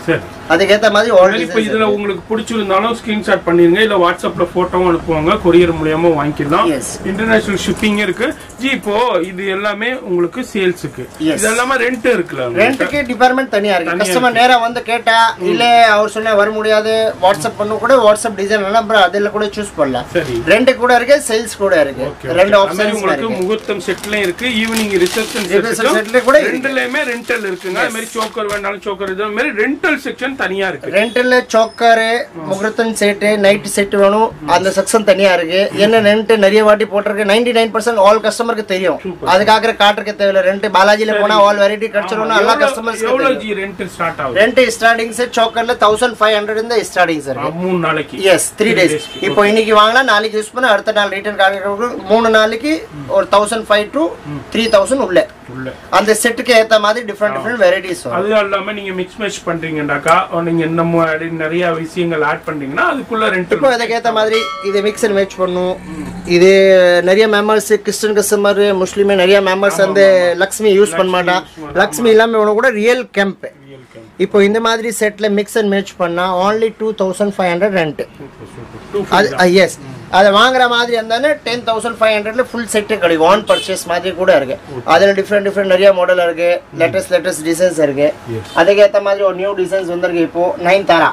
Speaker 1: அதுக்கேற்ற மாதிரி ஆல்
Speaker 2: இப்போ இதுல உங்களுக்கு பிடிச்சிருந்தாலும் ஸ்கிரீன்ஷாட் பண்ணிருங்க இல்ல வாட்ஸ்அப்ல போட்டோவும் அனுப்புவாங்க கொரியர் மூலியமா வாங்கிக்கலாம்
Speaker 1: Yes.
Speaker 2: இன்டர்நேஷனல் ஷிப்பிங் இருக்கு ஜி இப்போ இது எல்லாமே உங்களுக்கு சேல்ஸுக்கு
Speaker 1: Yes.
Speaker 2: இது எல்லாமே ரெண்ட் இருக்குல்ல
Speaker 1: ரெண்ட்டுக்கு டிபார்ட்மெண்ட் தனியா இருக்கு கஸ்டமர் நேரா வந்து கேட்டா இல்ல அவர் சொன்ன வர முடியாது வாட்ஸ்அப் பண்ண கூட வாட்ஸ்அப் டிசைன் எல்லாம் அப்புறம் அதுல கூட சூஸ் பண்ணலாம்
Speaker 2: சரி
Speaker 1: ரெண்ட் கூட இருக்கு சேல்ஸ் கூட இருக்கு ரெண்டு
Speaker 2: அது மாதிரி
Speaker 1: ஆப்ஷன்ஸ்
Speaker 2: உங்களுக்கு
Speaker 1: இருக்கு
Speaker 2: முகூர்த்தம் செட்லயும் இருக்கு ஈவினிங் ரிசப்ஷன்
Speaker 1: Reception setல கூட இருக்கு.
Speaker 2: ரெண்டுலயுமே ரெண்டல் இருக்குங்க அது மாதிரி சோக்கர் வேணாலும் சோக்கர் இது மாதிரி ரெண்டல் செக்ஷன் தனியா இருக்கு
Speaker 1: ரெண்ட்ல சோக்கரு முகூர்த்தம் செட்டு நைட் செட் வேணும் அந்த செக்ஷன் தனியா இருக்கு என்ன ரெண்ட் நிறைய வாட்டி போட்டிருக்கு நைன்டி நைன் பர்சன்ட் ஆல் கஸ்டமருக்கு தெரியும் அதுக்காக காட்டுறதுக்கு தேவையில்ல ரெண்ட் பாலாஜில போனா ஆல் வெரைட்டி கிடைச்சிடும் எல்லா கஸ்டமர்ஸ்க்கு
Speaker 2: எவ்வளவு ஜி ரெண்ட் ஸ்டார்ட் ஆகுது
Speaker 1: ரெண்ட் ஸ்டார்டிங் செட் சோக்கர்ல தௌசண்ட் ஃபைவ் ஹண்ட்ரட் இந்த ஸ்டார்டிங் சார்
Speaker 2: ஆ, மூணு நாளைக்கு
Speaker 1: எஸ் த்ரீ டேஸ் இப்போ இன்னைக்கு வாங்கினா நாளைக்கு யூஸ் பண்ண அடுத்த நாள் ரிட்டர்ன் கார்டு மூணு நாளைக்கு ஒரு thousand five to three thousand உள்ள
Speaker 2: உள்ள
Speaker 1: அந்த செட்டுக்கு ஏத்த மாதிரி டிஃப்ரெண்ட் டிஃப்ரெண்ட் வெரைட்டிஸ் வரும்
Speaker 2: அது இல்லாம நீங்க மிக்ஸ் மேட்ச் பண்றீங்கன்னாக்கா நீங்க இன்னமும் அப்படி நிறைய விஷயங்கள் ஆட் பண்றீங்கன்னா அதுக்குள்ள ரெண்ட்
Speaker 1: இப்போ இதுக்கு ஏத்த மாதிரி இது மிக்ஸ் அண்ட் மேட்ச் பண்ணும் இது நிறைய மெம்பர்ஸ் கிறிஸ்டின் கஸ்டமர் முஸ்லீம் நிறைய மெம்பர்ஸ் வந்து லக்ஷ்மி யூஸ் பண்ண மாட்டான் லக்ஷ்மி இல்லாம இவனுக்கு கூட ரியல் கேம்ப் இப்போ இந்த மாதிரி செட்ல மிக்ஸ் அண்ட் மேட்ச் பண்ணா only two thousand five hundred rent அது எஸ் அதை வாங்குற மாதிரி இருந்தாலே டென் தௌசண்ட் ஃபைவ் ஹண்ட்ரட்ல ஃபுல் செட்டு கிடைக்கும் ஆன் பர்ச்சேஸ் மாதிரி கூட இருக்கு அதில் டிஃப்ரெண்ட் டிஃப்ரெண்ட் நிறைய மாடல் இருக்கு லேட்டஸ்ட் லேட்டஸ்ட் டிசைன்ஸ் இருக்கு அதுக்கேற்ற மாதிரி ஒரு நியூ டிசைன்ஸ் வந்திருக்கு இப்போ நைன் தாரா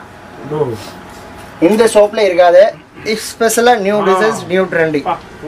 Speaker 1: இந்த ஷாப்ல இருக்காது ஸ்பெஷலாக new designs new trending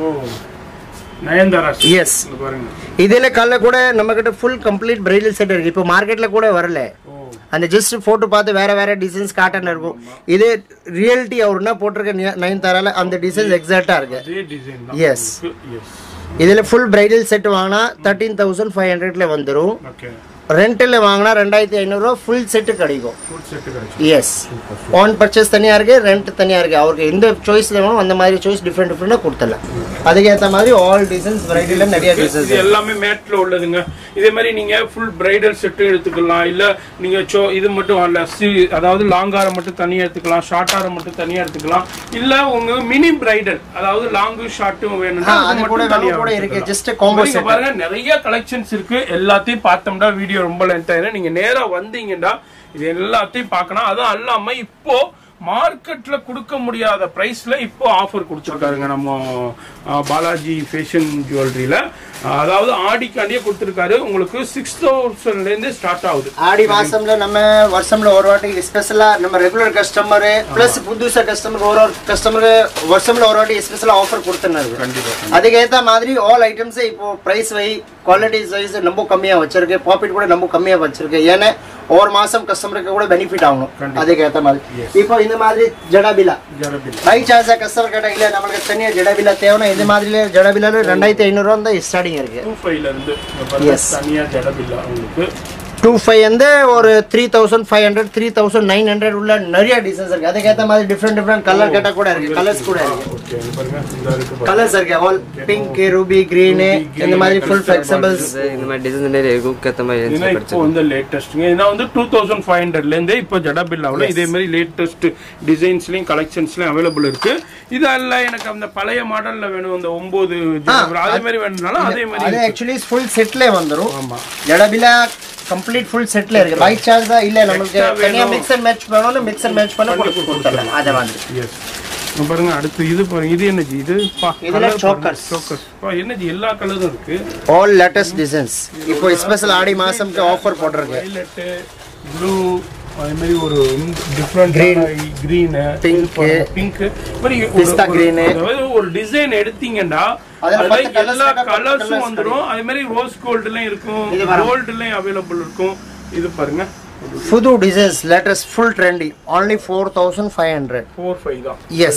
Speaker 2: Nayanthara
Speaker 1: yes
Speaker 2: இங்க பாருங்க
Speaker 1: இதில் கல்ல கூட நம்ம கிட்ட ஃபுல் கம்ப்ளீட் பிரைடல் செட் இருக்கு இப்போ மார்க்கெட்ல கூட வரல
Speaker 2: ஓ
Speaker 1: அந்த ஜஸ்ட் போட்டோ பார்த்து வேற வேற டிசைன்ஸ் காட்டன் இருக்கும் இது ரியாலிட்டி அவர் என்ன போட்டிருக்க நைன் தரால அந்த டிசைன்ஸ் எக்ஸாக்டா இருக்கு
Speaker 2: அதே டிசைன் தான்
Speaker 1: Yes.
Speaker 2: எஸ்
Speaker 1: இதில் ஃபுல் பிரைடல் செட் வாங்கினா தேர்ட்டீன் தௌசண்ட் ஃபைவ் ஹண்ட்ரட்ல வந்துடும்
Speaker 2: ஓகே
Speaker 1: ரெண்டில் வாங்கினா ரெண்டாயிரத்தி ஐநூறுரூவா ஃபுல் செட்டு கிடைக்கும்
Speaker 2: ஃபுட் செட் கிடைச்சு
Speaker 1: எஸ் ஆன் பர்ச்சேஸ் தனியாக இருக்கு ரெண்ட் தனியாக இருக்கு அவருக்கு எந்த சாய்ஸ் வேணும் அந்த மாதிரி சாய்ஸ் டிஃப்ரெண்ட் டிஃப்ரெண்டாக கொடுத்துடலாம் அதுக்கேற்ற மாதிரி ஆல் டிசைன்ஸ் வெரைட்டியில் நிறைய டிசைன்ஸ்
Speaker 2: இது எல்லாமே மேட்ல உள்ளதுங்க இதே மாதிரி நீங்க ஃபுல் பிரைடல் செட்டும் எடுத்துக்கலாம் இல்ல நீங்க சோ இது மட்டும் அல்ல சி- அதாவது லாங் ஆரம் மட்டும் தனியா எடுத்துக்கலாம் ஷார்ட் ஆரம் மட்டும் தனியா எடுத்துக்கலாம் இல்ல உங்க மினி பிரைடல் அதாவது லாங்கு ஷார்ட்டும் வேணும்னா
Speaker 1: ஆ,
Speaker 2: அது
Speaker 1: அது கூட
Speaker 2: மட்டும் தனியா
Speaker 1: கூட இருக்கு.
Speaker 2: எடுத்துக்கலாம்.
Speaker 1: Just combo
Speaker 2: இங்க
Speaker 1: set.
Speaker 2: பாருங்க நிறைய கலெக்ஷன்ஸ் இருக்கு எல்லாத்தையும் பார்த்தோம்னா வீடியோ ரொம்ப லென்த் ஆயிரும் நீங்க நேரா வந்தீங்கன்னா இது எல்லாத்தையும் பார்க்கணும் அதுவும் அல்லாம இப்போ மார்க்கெட்ல கொடுக்க முடியாத பிரைஸ்ல இப்போ ஆஃபர் கொடுத்துருக்காருங்க நம்ம ஆ, பாலாஜி ஃபேஷன் ஜுவல்லரியில அதாவது ஆடிக்காண்டியே கொடுத்துருக்காரு உங்களுக்கு சிக்ஸ் தௌசண்ட்ல இருந்து ஸ்டார்ட் ஆகுது
Speaker 1: ஆடி மாசம்ல நம்ம வருஷம்ல ஒரு வாட்டி ஸ்பெஷலா நம்ம ரெகுலர் கஸ்டமர் பிளஸ் புதுசா கஸ்டமர் ஒரு ஒரு கஸ்டமர் வருஷம்ல ஒரு வாட்டி ஸ்பெஷலா ஆஃபர் கொடுத்துருந்தாரு
Speaker 2: கண்டிப்பா
Speaker 1: அதுக்கேற்ற மாதிரி ஆல் ஐட்டம்ஸ் இப்போ பிரைஸ் வை குவாலிட்டி வைஸ் ரொம்ப கம்மியா வச்சிருக்கு ப்ராஃபிட் கூட ரொம்ப கம்மியா வச்சிருக்கு ஏன்னா ஒவ்வொரு மாசம் கஸ்டமருக்கு கூட பெனிஃபிட் ஆகணும் அதுக்கேற்ற மாதிரி இப்போ இந்த மாதிரி ஜடாபிலா
Speaker 2: ஜரபில்
Speaker 1: பை சார்ஜா கஸ்டமர் கேட்டா இல்ல நம்மளுக்கு தனியா ஜடாபிலா தேவைன்னா இந்த மாதிரி ஜடாபிலால ரெண்டாயிரத்தி ஐநூறுவா தான் ஸ்டார்டிங் இருக்கு
Speaker 2: டூ ஃபைவ்ல இருந்து இங்க பாருங்க,
Speaker 1: Yes.
Speaker 2: தனியா ஜடபில்லா உங்களுக்கு
Speaker 1: டூ ஃபைவ் வந்து ஒரு three thousand five hundred three thousand nine hundred உள்ள நிறைய டிசைன்ஸ் இருக்கு அதுக்கேற்ற மாதிரி டிஃப்ரெண்ட் டிஃப்ரெண்ட் கலர் கேட்டா கூட இருக்கு கலர்ஸ் கூட இருக்கு
Speaker 2: ஓகே பாருங்க இந்த இருக்கு பாருங்க.
Speaker 1: கலர்ஸ் இருக்கு ஆல் பிங்க் ரூபி கிரீன் இந்த மாதிரி ஃபுல் ஃபிளெக்சிபிள்ஸ்
Speaker 3: இந்த மாதிரி டிசைன் நிறைய இருக்கும் ஏற்ற மாதிரி
Speaker 2: இதுனா இப்போ வந்து லேட்டஸ்ட்டுங்க இதுனா வந்து டூ தௌசண்ட் ஃபைவ் ஹண்ட்ரட்லேருந்து இப்போ ஜடபில்லாவில் இதே மாதிரி லேட்டஸ்ட் டிசைன்ஸ்லையும் கலெக்ஷன்ஸ்லையும் அவைலபிள் இருக்கு இதெல்லாம் எனக்கு அந்த பழைய மாடல்ல வேணும் அந்த ஒன்பது ஜடபில் அதே மாதிரி வேணும்னாலும் அதே மாதிரி
Speaker 1: அது ஆக்சுவலி ஃபுல் செட்ல வந்துரும்
Speaker 2: ஆமா
Speaker 1: ஜடபிலா கம்ப்ளீட் ஃபுல் செட்ல இருக்கு பை சார்ஜ் தான் இல்ல நமக்கு
Speaker 2: Extra
Speaker 1: தனியா
Speaker 2: வேணும்.
Speaker 1: மிக்ஸ் அண்ட் மேட்ச் பண்ணனும் மிக்ஸ் அண்ட் மேட்ச் பண்ண கொடுத்து கொடுத்துடலாம் அதே மாதிரி
Speaker 2: எஸ் பாருங்க அடுத்து இது பாருங்க இது என்னஜி இது பா
Speaker 1: இதுல chokers.
Speaker 2: சோக்கர்ஸ் பா என்னஜி எல்லா கலரும் இருக்கு
Speaker 1: ஆல் லேட்டஸ்ட் டிசைன்ஸ் இப்போ ஸ்பெஷல் ஆடி மாசம்க்கு ஆஃபர் போட்டிருக்கு
Speaker 2: வயலட்டு ப்ளூ அதே மாதிரி ஒரு different
Speaker 1: Green.
Speaker 2: Green
Speaker 1: Pink.
Speaker 2: Pink மாதிரி ஒரு-
Speaker 1: Pista
Speaker 2: ஒரு-
Speaker 1: green.
Speaker 2: அதாவது ஒரு டிசைன் எடுத்தீங்கன்னா
Speaker 1: அதுல
Speaker 2: அதுல
Speaker 1: பத்து colours
Speaker 2: எல்லா
Speaker 1: கேட்டா பத்து colours
Speaker 2: கலர்ஸும் வந்துரும் அதே மாதிரி ரோஸ் கோல்டுலயும் இருக்கும்
Speaker 1: இது பாருங்க.
Speaker 2: கோல்டுலயும் அவைலபிள் இருக்கும் இது பாருங்க
Speaker 1: புது designs latest full trendy only four thousand five hundred
Speaker 2: four five தான்
Speaker 1: எஸ்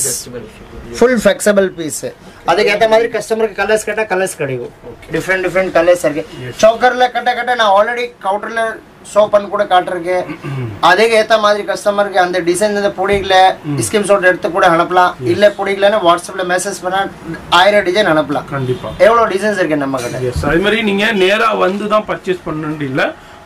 Speaker 1: ஃபுல் ஃபிளெக்சிபிள் பீஸ் அதுக்கேற்ற மாதிரி கஸ்டமருக்கு கலர்ஸ் கேட்டால் கலர்ஸ் கிடைக்கும் டிஃப்ரெண்ட் டிஃப்ரெண்ட் கலர்ஸ் இருக்கு சோக்கரில் கட்ட கட்ட நான் ஆல்ரெடி கவுண்டரில் ஷோ பண்ணி கூட காட்டிருக்கேன் அதுக்கு ஏற்ற மாதிரி கஸ்டமருக்கு அந்த டிசைன் இந்த பிடிக்கல ஸ்கிம் ஷாட் எடுத்து கூட அனுப்பலாம் இல்லை பிடிக்கலன்னு வாட்ஸ்அப்பில் மெசேஜ் பண்ணால் ஆயிரம் டிசைன் அனுப்பலாம்
Speaker 2: கண்டிப்பா
Speaker 1: எவ்வளோ டிசைன்ஸ் இருக்கு நம்ம கிட்ட
Speaker 2: எஸ் அதே மாதிரி நீங்க நேரா வந்து தான் பர்ச்சேஸ் பண்ணணும் இல்ல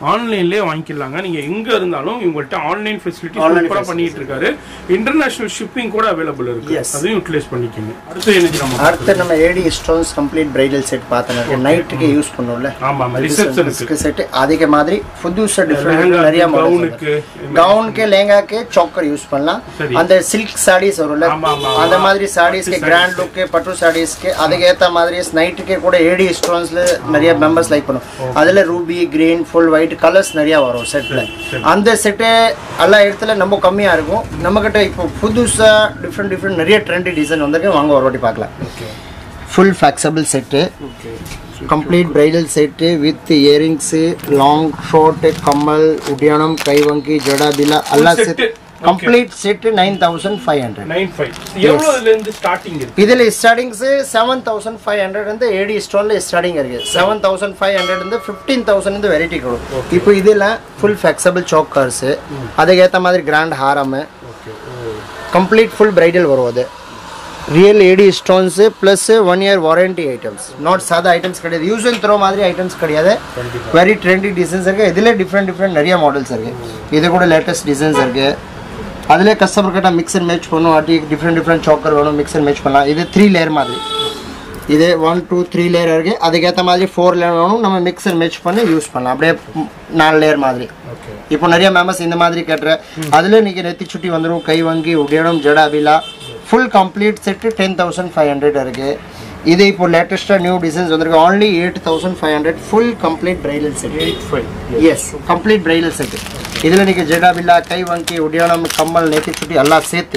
Speaker 2: ஆன்லைன்லயே வாங்கிக்கலாங்க நீங்க எங்க இருந்தாலும் இவங்கள்ட்ட ஆன்லைன் ஃபெசிலிட்டி
Speaker 1: Online
Speaker 2: சூப்பரா பண்ணிட்டு இருக்காரு இன்டர்நேஷனல் ஷிப்பிங் கூட அவைலபிள் இருக்கு
Speaker 1: Yes.
Speaker 2: அதையும் யூட்டிலைஸ் பண்ணிக்கோங்க அடுத்து என்ன நம்ம
Speaker 1: அடுத்து நம்ம AD stones complete bridal set பார்த்தோம் நைட்டுக்கு யூஸ் பண்ணுவோம்ல
Speaker 2: ஆமா ரிசப்ஷனுக்கு
Speaker 1: செட் அதே மாதிரி புதுசா டிஃப்ரெண்ட்
Speaker 2: லெஹங்கா,
Speaker 1: நிறைய
Speaker 2: கவுனுக்கு,
Speaker 1: கவுனுக்கு லேங்காக்கு சாக்கர் யூஸ் பண்ணலாம்
Speaker 2: சரி.
Speaker 1: அந்த சில்க் சாரீஸ் வரும்ல
Speaker 2: ஆமா, ஆமா,
Speaker 1: அந்த
Speaker 2: ஆமா.
Speaker 1: மாதிரி சாரீஸ்க்கு
Speaker 2: பட்டு
Speaker 1: கிராண்ட் லுக்கு பட்டு சாரீஸ்க்கு அதுக்கு ஏத்த மாதிரி நைட்டுக்கு கூட ஏடி ஸ்டோன்ஸ்ல நிறைய மெம்பர்ஸ் லைக் பண்ணும் அதுல ruby green full white colours நிறைய வரும் செட்ல
Speaker 2: சரி.
Speaker 1: அந்த செட்டு எல்லா இடத்துல ரொம்ப கம்மியா இருக்கும் நம்ம கிட்ட இப்போ புதுசா டிஃப்ரெண்ட் டிஃப்ரெண்ட் நிறைய ட்ரெண்ட் டிசைன் வந்திருக்கு வாங்க ஒரு வாட்டி பார்க்கலாம்
Speaker 2: okay
Speaker 1: full flexible set
Speaker 2: okay
Speaker 1: complete bridal set with earrings long short ಕಮ್ಮಲ್ ಉಡ್ಯಾಣಂ ಕೈವಂಕಿ ಜಡಾಬಿಲ ಎಲ್ಲ
Speaker 2: set.
Speaker 1: Set
Speaker 2: Okay.
Speaker 1: Complete set nine thousand five hundred
Speaker 2: nine five எவ்வளவு இதுல இருந்து ஸ்டார்டிங் இருக்கு
Speaker 1: இதில் startings seven thousand five hundred வந்து ஏடி ஸ்டோனில் ஸ்டார்டிங் இருக்கு செவன் தௌசண்ட் ஃபைவ் ஹண்ட்ரட் வந்து ஃபிஃப்டீன் தௌசண்ட் வந்து வெரைட்டி ಕೊಡು இப்போ இதில் ஃபுல் ஃப்ளெக்சிபிள் ಚೋಕರ್ಸ್ ಅದಕ್ಕೇற்ற மாதிரி கிராண்ட் ಹಾರಮ್
Speaker 2: ஓகே
Speaker 1: ಕಂಪ್ಲೀಟ್ ಫುಲ್ ಬ್ರೈಡಲ್ ಬರುವುದು real AD stones plus one year warranty items not சாதா ஐட்டம்ஸ் கிடையாது யூஸ் அண்ட் த்ரோ மாதிரி ஐட்டம்ஸ் கிடையாது வெரி ட்ரெண்டி டிசைன்ஸ் இருக்கு இதில் டிஃப்ரெண்ட் டிஃப்ரெண்ட் நிறைய மாடல்ஸ் இருக்கு இது கூட லேட்டஸ்ட் டிசைன்ஸ் இருக்கு அதிலே கஸ்டமர் கிட்ட மிக்ஸ் அண்ட் மேட்ச் பண்ணும் அட்டி டிஃப்ரெண்ட் டிஃப்ரெண்ட் சாக்கர் வேணும் மிக்ஸ் அண்ட் மேட்ச் பண்ணலாம் இது த்ரீ லேயர் மாதிரி இது ஒன் டூ த்ரீ லேயர் இருக்கு அதுக்கேற்ற மாதிரி ஃபோர் லேயர் வேணும் நம்ம மிக்ஸ் அண்ட் மேட்ச் பண்ணி யூஸ் பண்ணலாம் அப்படியே ம், நாலு லேயர் மாதிரி
Speaker 2: ஓகே
Speaker 1: இப்போ நிறைய மேமஸ் இந்த மாதிரி கேட்டுற அதில் இன்னைக்கு நெத்தி சுட்டி வந்துடும் கை வங்கி உடையணும் ஜடாபிலா full complete set ten thousand five hundred இருக்கு இது இப்போ லேட்டஸ்ட்டாக நியூ டிசைன்ஸ் வந்திருக்கு only eight thousand five hundred full complete bridal set
Speaker 2: eight five
Speaker 1: yes complete bridal set இதில் நீங்கள் ஜடாபில்லா கை வங்கி உடையானம் கம்மல் நெத்தி சுட்டி எல்லாம் சேர்த்து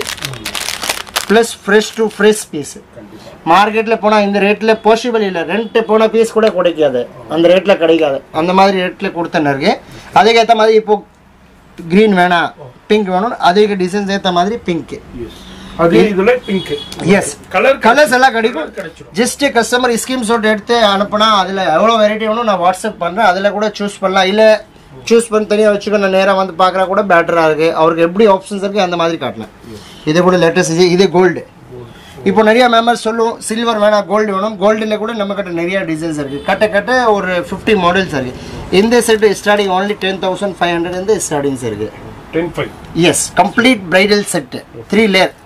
Speaker 1: plus fresh to fresh piece மார்க்கெட்டில் போனால் இந்த ரேட்டில் பாசிபிள் இல்லை ரெண்ட் போன பீஸ் கூட கிடைக்காது அந்த ரேட்டில் கிடைக்காது அந்த மாதிரி ரேட்டில் கொடுத்தன இருக்கு அதுக்கேற்ற மாதிரி இப்போ க்ரீன் வேணாம் பிங்க் வேணும் அதுக்கு டிசைன்ஸ் ஏற்ற மாதிரி பிங்க்
Speaker 2: எஸ் அது இதுல பிங்க்
Speaker 1: எஸ்
Speaker 2: கலர்
Speaker 1: கலர்ஸ் எல்லாம் கிடைக்கும்
Speaker 2: கிடைச்சிடும்
Speaker 1: ஜஸ்ட் கஸ்டமர் ஸ்கீம் ஷாட் எடுத்து அனுப்புனா அதில் எவ்வளோ வெரைட்டி வேணும் நான் வாட்ஸ்அப் பண்ணுறேன் அதில் கூட சூஸ் பண்ணலாம் இல்லை சூஸ் பண்ணி தனியாக வச்சுக்கோ நான் நேராக வந்து பார்க்குறா கூட பெட்டராக இருக்குது அவருக்கு எப்படி ஆப்ஷன்ஸ் இருக்குது அந்த மாதிரி காட்டலாம் இது கூட லேட்டஸ்ட் இது இது கோல்டு இப்போ நிறைய மெம்பர்ஸ் சொல்லுவோம் சில்வர் வேணாம் கோல்டு வேணும் கோல்டில் கூட நம்ம கிட்ட நிறைய டிசைன்ஸ் இருக்குது கட்ட கட்ட ஒரு ஃபிஃப்டி மாடல்ஸ் இருக்குது இந்த set starting only ten thousand five hundred இருந்து ஸ்டார்டிங்ஸ் இருக்குது
Speaker 2: ten five
Speaker 1: yes complete bridal set three layer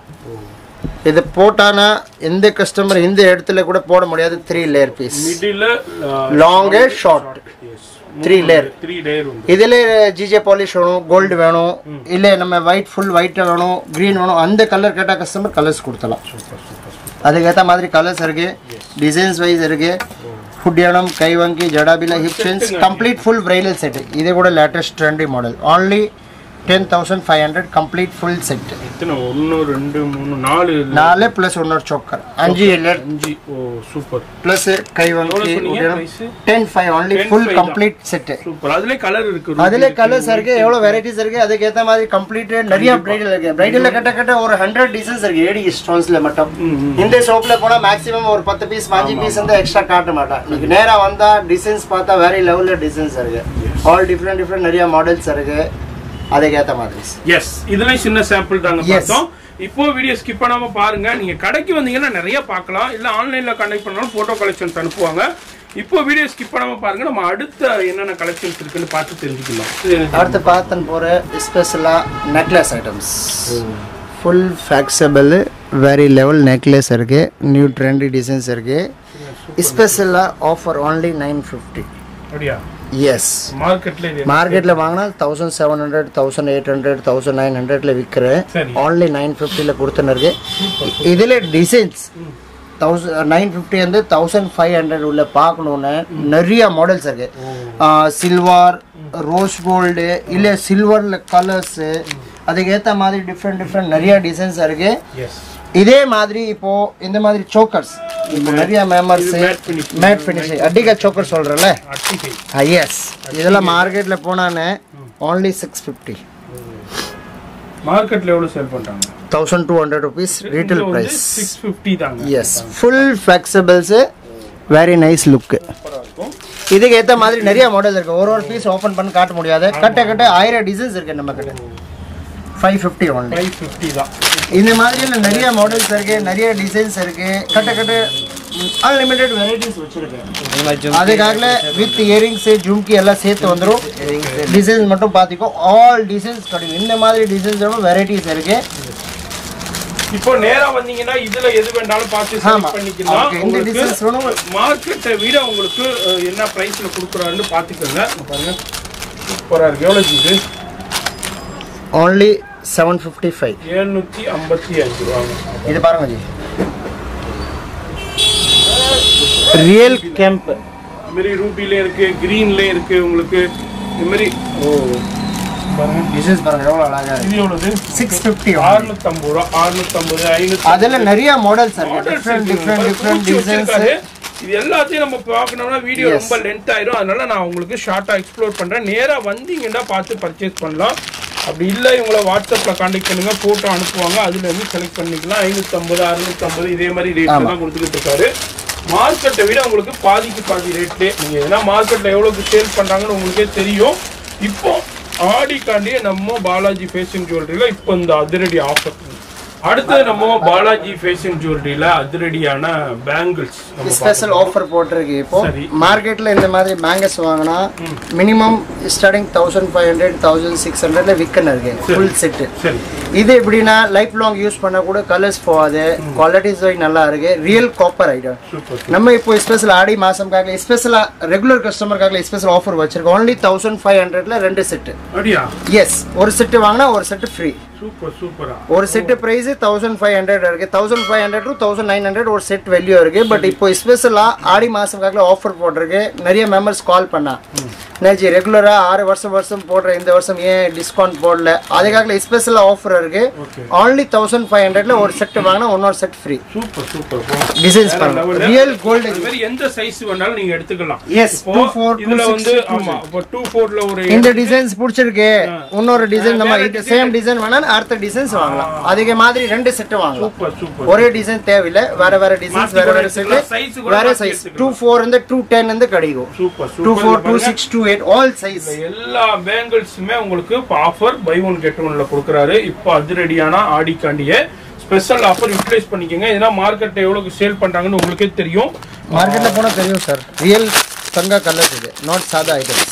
Speaker 1: இது போட்டானா எந்த கஸ்டமர் இந்த இடத்துல கூட போட முடியாது three layer piece
Speaker 2: middle
Speaker 1: long short three layer
Speaker 2: three layer உண்டு
Speaker 1: இதில் ஜிஜே பாலிஷ் வேணும் கோல்டு வேணும் இல்லை நம்ம ஒயிட் ஃபுல் ஒயிட் வேணும் க்ரீன் வேணும் அந்த கலர் கேட்டால் கஸ்டமர் கலர்ஸ் கொடுத்தலாம் அதுக்கேற்ற மாதிரி கலர்ஸ் இருக்கு டிசைன்ஸ் வைஸ் இருக்கு ஃபுட்டியானம் கைவங்கி ஜடாபிலா ஹிப் சென்ஸ் கம்ப்ளீட் ஃபுல் பிரைடல் செட் இது கூட latest trendy model only ten thousand five hundred complete full set
Speaker 2: எத்தனை ஒன்று ரெண்டு மூணு நாலு
Speaker 1: நாலு ப்ளஸ் ஒன்னொரு சோக்கர் அஞ்சு லேயர்
Speaker 2: அஞ்சு ஓ சூப்பர்
Speaker 1: ப்ளஸ்
Speaker 2: எவ்வளவு
Speaker 1: கைவங்கி
Speaker 2: சொன்னீங்க price?
Speaker 1: Ten five only
Speaker 2: 10
Speaker 1: full
Speaker 2: five தான்.
Speaker 1: கம்ப்ளீட் செட்டு
Speaker 2: சூப்பர் அதுல கலர் இருக்கு
Speaker 1: அதுல கலர்ஸ் இருக்கு எவ்வளவு வெரைட்டிஸ் இருக்கு அதுக்கு ஏத்த மாதிரி கம்ப்ளீட் நிறைய பிரைடல் இருக்கு பிரைடல்ல கட்ட கட்ட ஒரு ஹண்ட்ரட் டிசைன்ஸ் இருக்கு ஏடி ஸ்டோன்ஸ்ல மட்டும் இந்த ஷாப்ல போனா மேக்ஸிமம் ஒரு பத்து பீஸ் பாஞ்சு பீஸ் வந்து எக்ஸ்ட்ரா காட்ட மாட்டேன் நீங்க நேரா வந்தா டிசைன்ஸ் பார்த்தா வேற லெவல்ல டிசைன்ஸ் இருக்கு ஆல் டிஃப்ரெண்ட் டிஃப்ரெண்ட் நிறைய மாடல்ஸ் இருக்கு அதுக்கு ஏத்த மாதிரி
Speaker 2: எஸ் இதுலயும் சின்ன சாம்பிள் தாங்க
Speaker 1: Yes.
Speaker 2: பார்த்தோம் இப்போ வீடியோ ஸ்கிப் பண்ணாம பாருங்க நீங்க கடைக்கு வந்தீங்கன்னா நிறைய பார்க்கலாம் இல்ல ஆன்லைன்ல கனெக்ட் பண்ணாலும் போட்டோ கலெக்ஷன்ஸ் அனுப்புவாங்க இப்போ வீடியோ ஸ்கிப் பண்ணாம பாருங்க நம்ம அடுத்த என்னென்ன கலெக்ஷன்ஸ் இருக்குன்னு பார்த்து தெரிஞ்சுக்கலாம் இது எனக்கு
Speaker 1: அடுத்து பார்த்தன் போற ஸ்பெஷலா necklace items full flexible very level necklace இருக்கு நியூ ட்ரெண்டி டிசைன்ஸ் இருக்கு ஸ்பெஷலா ஆஃபர் only நைன் ஃபிஃப்டி
Speaker 2: அப்படியா
Speaker 1: எஸ்
Speaker 2: மார்க்கெட்ல இது
Speaker 1: மார்க்கெட்டில் வாங்கினா thousand seven hundred thousand eight hundred thousand nine ஹண்ட்ரட்ல விற்கிறேன்
Speaker 2: சரி.
Speaker 1: ஆன்லி நைன் ஃபிஃப்டியில் கொடுத்துன்னு இருக்கு இதில் டிசைன்ஸ் தௌசண்ட் நைன் ஃபிஃப்டி வந்து தௌசண்ட் ஃபைவ் ஹண்ட்ரட் உள்ள பார்க்கணுன்னு நிறைய மாடல்ஸ் இருக்கு சில்வர் ரோஸ் கோல்டு இல்லை சில்வரில் கலர்ஸு அதுக்கேற்ற மாதிரி டிஃப்ரெண்ட் டிஃப்ரெண்ட் நிறைய டிசைன்ஸ் இருக்கு
Speaker 2: எஸ்
Speaker 1: இதே மாதிரி இப்போ இந்த மாதிரி சோக்கர்ஸ் இப்போ நிறைய மேமர்ஸ்
Speaker 2: இது matte finish.
Speaker 1: மேட் ஃபினிஷ் அடிக்கா சோக்கர் சொல்கிறேன்ல
Speaker 2: அட்டிகை
Speaker 1: எஸ் இதெல்லாம் மார்க்கெட்ல போனானே ஓன்லி சிக்ஸ் ஃபிஃப்டி
Speaker 2: மார்க்கெட்ல எவ்வளவு சேல் பண்றாங்க
Speaker 1: thousand two hundred rupees retail price
Speaker 2: six fifty தாங்க
Speaker 1: எஸ் ஃபுல் ஃப்ளெக்சிபிள்ஸு வெரி நைஸ் லுக்கு
Speaker 2: சூப்பரா இருக்கும்
Speaker 1: இதுக்கு ஏற்ற மாதிரி நிறைய மாடல் இருக்கு ஒரு ஒரு பீஸ் ஓப்பன் பண்ணி காட்ட முடியாது கட்ட கட்ட ஆயிரம் டிசைன்ஸ் இருக்கு நம்ம கிட்ட five fifty only
Speaker 2: five fifty தான்
Speaker 1: இந்த மாதிரியில் நிறைய மாடல்ஸ் இருக்கு நிறைய டிசைன்ஸ் இருக்கு கட்ட கட்ட அன்லிமிட்டெட் வெரைட்டிஸ் வச்சிருக்கேன் அதுக்காக வித் இயரிங்ஸ் ஜும்கி எல்லாம் சேர்த்து வந்துடும் டிசைன்ஸ் மட்டும் பார்த்துக்கோ ஆல் டிசைன்ஸ் கிடைக்கும் இந்த மாதிரி டிசைன்ஸ் வெரைட்டிஸ் இருக்கு
Speaker 2: இப்போ நேரா வந்தீங்கன்னா இதுல எது வேணாலும் பார்த்து
Speaker 1: ஆமா.
Speaker 2: செலக்ட் பண்ணிக்கலாம்
Speaker 1: Okay, இந்த designs வேணும்.
Speaker 2: உங்களுக்கு மார்க்கெட்டை விட உங்களுக்கு அஹ், என்ன பிரைஸ்ல கொடுக்குறாருன்னு பாத்துக்கோங்க இங்க பாருங்க சூப்பரா இருக்கு எவ்வளவு இது
Speaker 1: ஓன்லி செவன் ஃபிஃப்டி ஃபைவ்
Speaker 2: எழுநூத்தி ஐம்பத்தி அஞ்சு ரூபாங்க
Speaker 1: இது பாருங்க ஜி ரியல் கேம்ப்
Speaker 2: இது மாதிரி ரூபில இருக்கு கிரீன்ல இருக்கு உங்களுக்கு இது மாதிரி ஓ பாருங்க
Speaker 1: டிசைன்ஸ் பாருங்க எவ்வளோ அழகா இருக்கு
Speaker 2: இது எவ்வளவு
Speaker 1: சிக்ஸ் ஃபிஃப்டி
Speaker 2: அறுநூத்தம்பது ரூபா அறுநூத்தம்பது ஐநூத்தி
Speaker 1: அதில் நிறைய மாடல்ஸ் இருக்கு
Speaker 2: Models
Speaker 1: டிஃப்ரெண்ட்
Speaker 2: இருக்குங்க.
Speaker 1: டிஃப்ரெண்ட் டிஃப்ரெண்ட்
Speaker 2: பூச்சி
Speaker 1: டிசைன்ஸ்
Speaker 2: வச்சிருக்காரு. இது எல்லாத்தையும் நம்ம பார்க்கணும்னா வீடியோ ரொம்ப லென்த் ஆயிரும் அதனால நான் உங்களுக்கு ஷார்ட்டா எக்ஸ்ப்ளோர் பண்றேன் நேரா வந்தீங்கன்னா பார்த்து பர்ச்சேஸ் பண்ணலாம் அப்படி இல்லை இவங்களை வாட்ஸ்அப்ல கான்டாக்ட் பண்ணுங்க போட்டோ அனுப்புவாங்க அதுல இருந்து செலக்ட் பண்ணிக்கலாம் ஐநூத்தம்பது அறுநூத்தம்பது இதே மாதிரி ரேட் தான் கொடுத்துக்கிட்டு இருக்காரு மார்க்கெட்டை விட உங்களுக்கு பாதிக்கு பாதி ரேட்லேயே நீங்க எதனா மார்க்கெட்ல எவ்வளவுக்கு சேல் பண்றாங்கன்னு உங்களுக்கே தெரியும் இப்போ ஆடிக்காண்டியே நம்ம பாலாஜி ஃபேஷன் ஜுவல்லரியில இப்போ இந்த அதிரடி ஆஃபர் அடுத்தது நம்ம பாலாஜி ஃபேஷன் ஜுவல்லரியில அதிரடியான பேங்கிள்ஸ்
Speaker 1: ஸ்பெஷல் ஆஃபர் போட்டிருக்கு இப்போ
Speaker 2: சரி.
Speaker 1: மார்க்கெட்ல இந்த மாதிரி பேங்கஸ் வாங்கினா minimum starting thousand five hundred thousand six ஹண்ட்ரட்ல விற்கணும் இருக்கு ஃபுல் செட்டு
Speaker 2: சரி
Speaker 1: இது எப்படின்னா லைஃப் லாங் யூஸ் பண்ண கூட கலர்ஸ் போகாது குவாலிட்டிஸ் நல்லா இருக்கு ரியல் காப்பர் ஐட்டம்
Speaker 2: சூப்பர்
Speaker 1: நம்ம இப்போ ஸ்பெஷல் ஆடி மாசம்காக ஸ்பெஷலா ரெகுலர் கஸ்டமருக்காக ஸ்பெஷல் ஆஃபர் வச்சிருக்கோம் only தௌசண்ட் ஃபைவ் ஹண்ட்ரட்ல ரெண்டு செட்டு
Speaker 2: அப்படியா
Speaker 1: எஸ் ஒரு செட்டு வாங்கினா ஒரு செட்டு ஃப்ரீ
Speaker 2: சூப்பர் சூப்பரா
Speaker 1: ஒரு set price thousand five hundred இருக்கு thousand five hundred to thousand nine hundred ஒரு செட் வேல்யூ இருக்கு பட் இப்போ ஸ்பெஷலா ஆடி மாசம்காக ஆஃபர் போட்டிருக்கு நிறைய மெம்பர்ஸ் கால் பண்ணா நேஜி ரெகுலரா ஆறு வருஷம் வருஷம் போடுற இந்த வருஷம் ஏன் டிஸ்கவுண்ட் போடல அதுக்காக ஸ்பெஷலா ஆஃபர் இருக்கு only தௌசண்ட் ஃபைவ் ஹண்ட்ரட்ல ஒரு செட் வாங்கினா இன்னொரு set free
Speaker 2: super super
Speaker 1: designs பாருங்க ரியல் கோல்டு
Speaker 2: அது மாதிரி எந்த சைஸ் வேணாலும் நீங்க எடுத்துக்கலாம்
Speaker 1: Yes,
Speaker 2: இப்போ
Speaker 1: 24,
Speaker 2: இதுல
Speaker 1: 26,
Speaker 2: வந்து ஆமா இப்போ டூ ஃபோர்ல ஒரு
Speaker 1: இந்த டிசைன்ஸ் பிடிச்சிருக்கு இன்னொரு டிசைன் நம்ம இது சேம் டிசைன் வேணாலும் அடுத்த டிசைன்ஸ் வாங்கலாம் அதுக்கு மாதிரி ரெண்டு செட் வாங்கலாம்
Speaker 2: சூப்பர் சூப்பர்
Speaker 1: ஒரே டிசைன் தேவையில்லை வேற வேற டிசைன்ஸ்
Speaker 2: மாத்தி
Speaker 1: வேற
Speaker 2: கூட
Speaker 1: வேற செட்
Speaker 2: எடுத்துக்கலாம். Size கூட
Speaker 1: வேற
Speaker 2: மாத்தி
Speaker 1: சைஸ்
Speaker 2: எடுத்துக்கலாம்.
Speaker 1: டூ ஃபோர் இருந்து டூ டென் இருந்து கிடைக்கும்
Speaker 2: super
Speaker 1: two
Speaker 2: super
Speaker 1: four two six two eight all size
Speaker 2: எல்லா பேங்கிள்ஸுமே உங்களுக்கு இப்போ ஆஃபர் பை ஒன் கெட் ஒன்ல கொடுக்குறாரு இப்போ அதிரடியான ஆடிக்காண்டிய ஸ்பெஷல் ஆஃபர் யூட்டிலைஸ் பண்ணிக்கோங்க இதெல்லாம் மார்க்கெட் எவ்வளவுக்கு சேல் பண்றாங்கன்னு உங்களுக்கே தெரியும்
Speaker 1: மார்க்கெட்ல போனா தெரியும் சார் ரியல் தங்க கலர்ஸ் இது நாட் சாதா ஐட்டம்ஸ்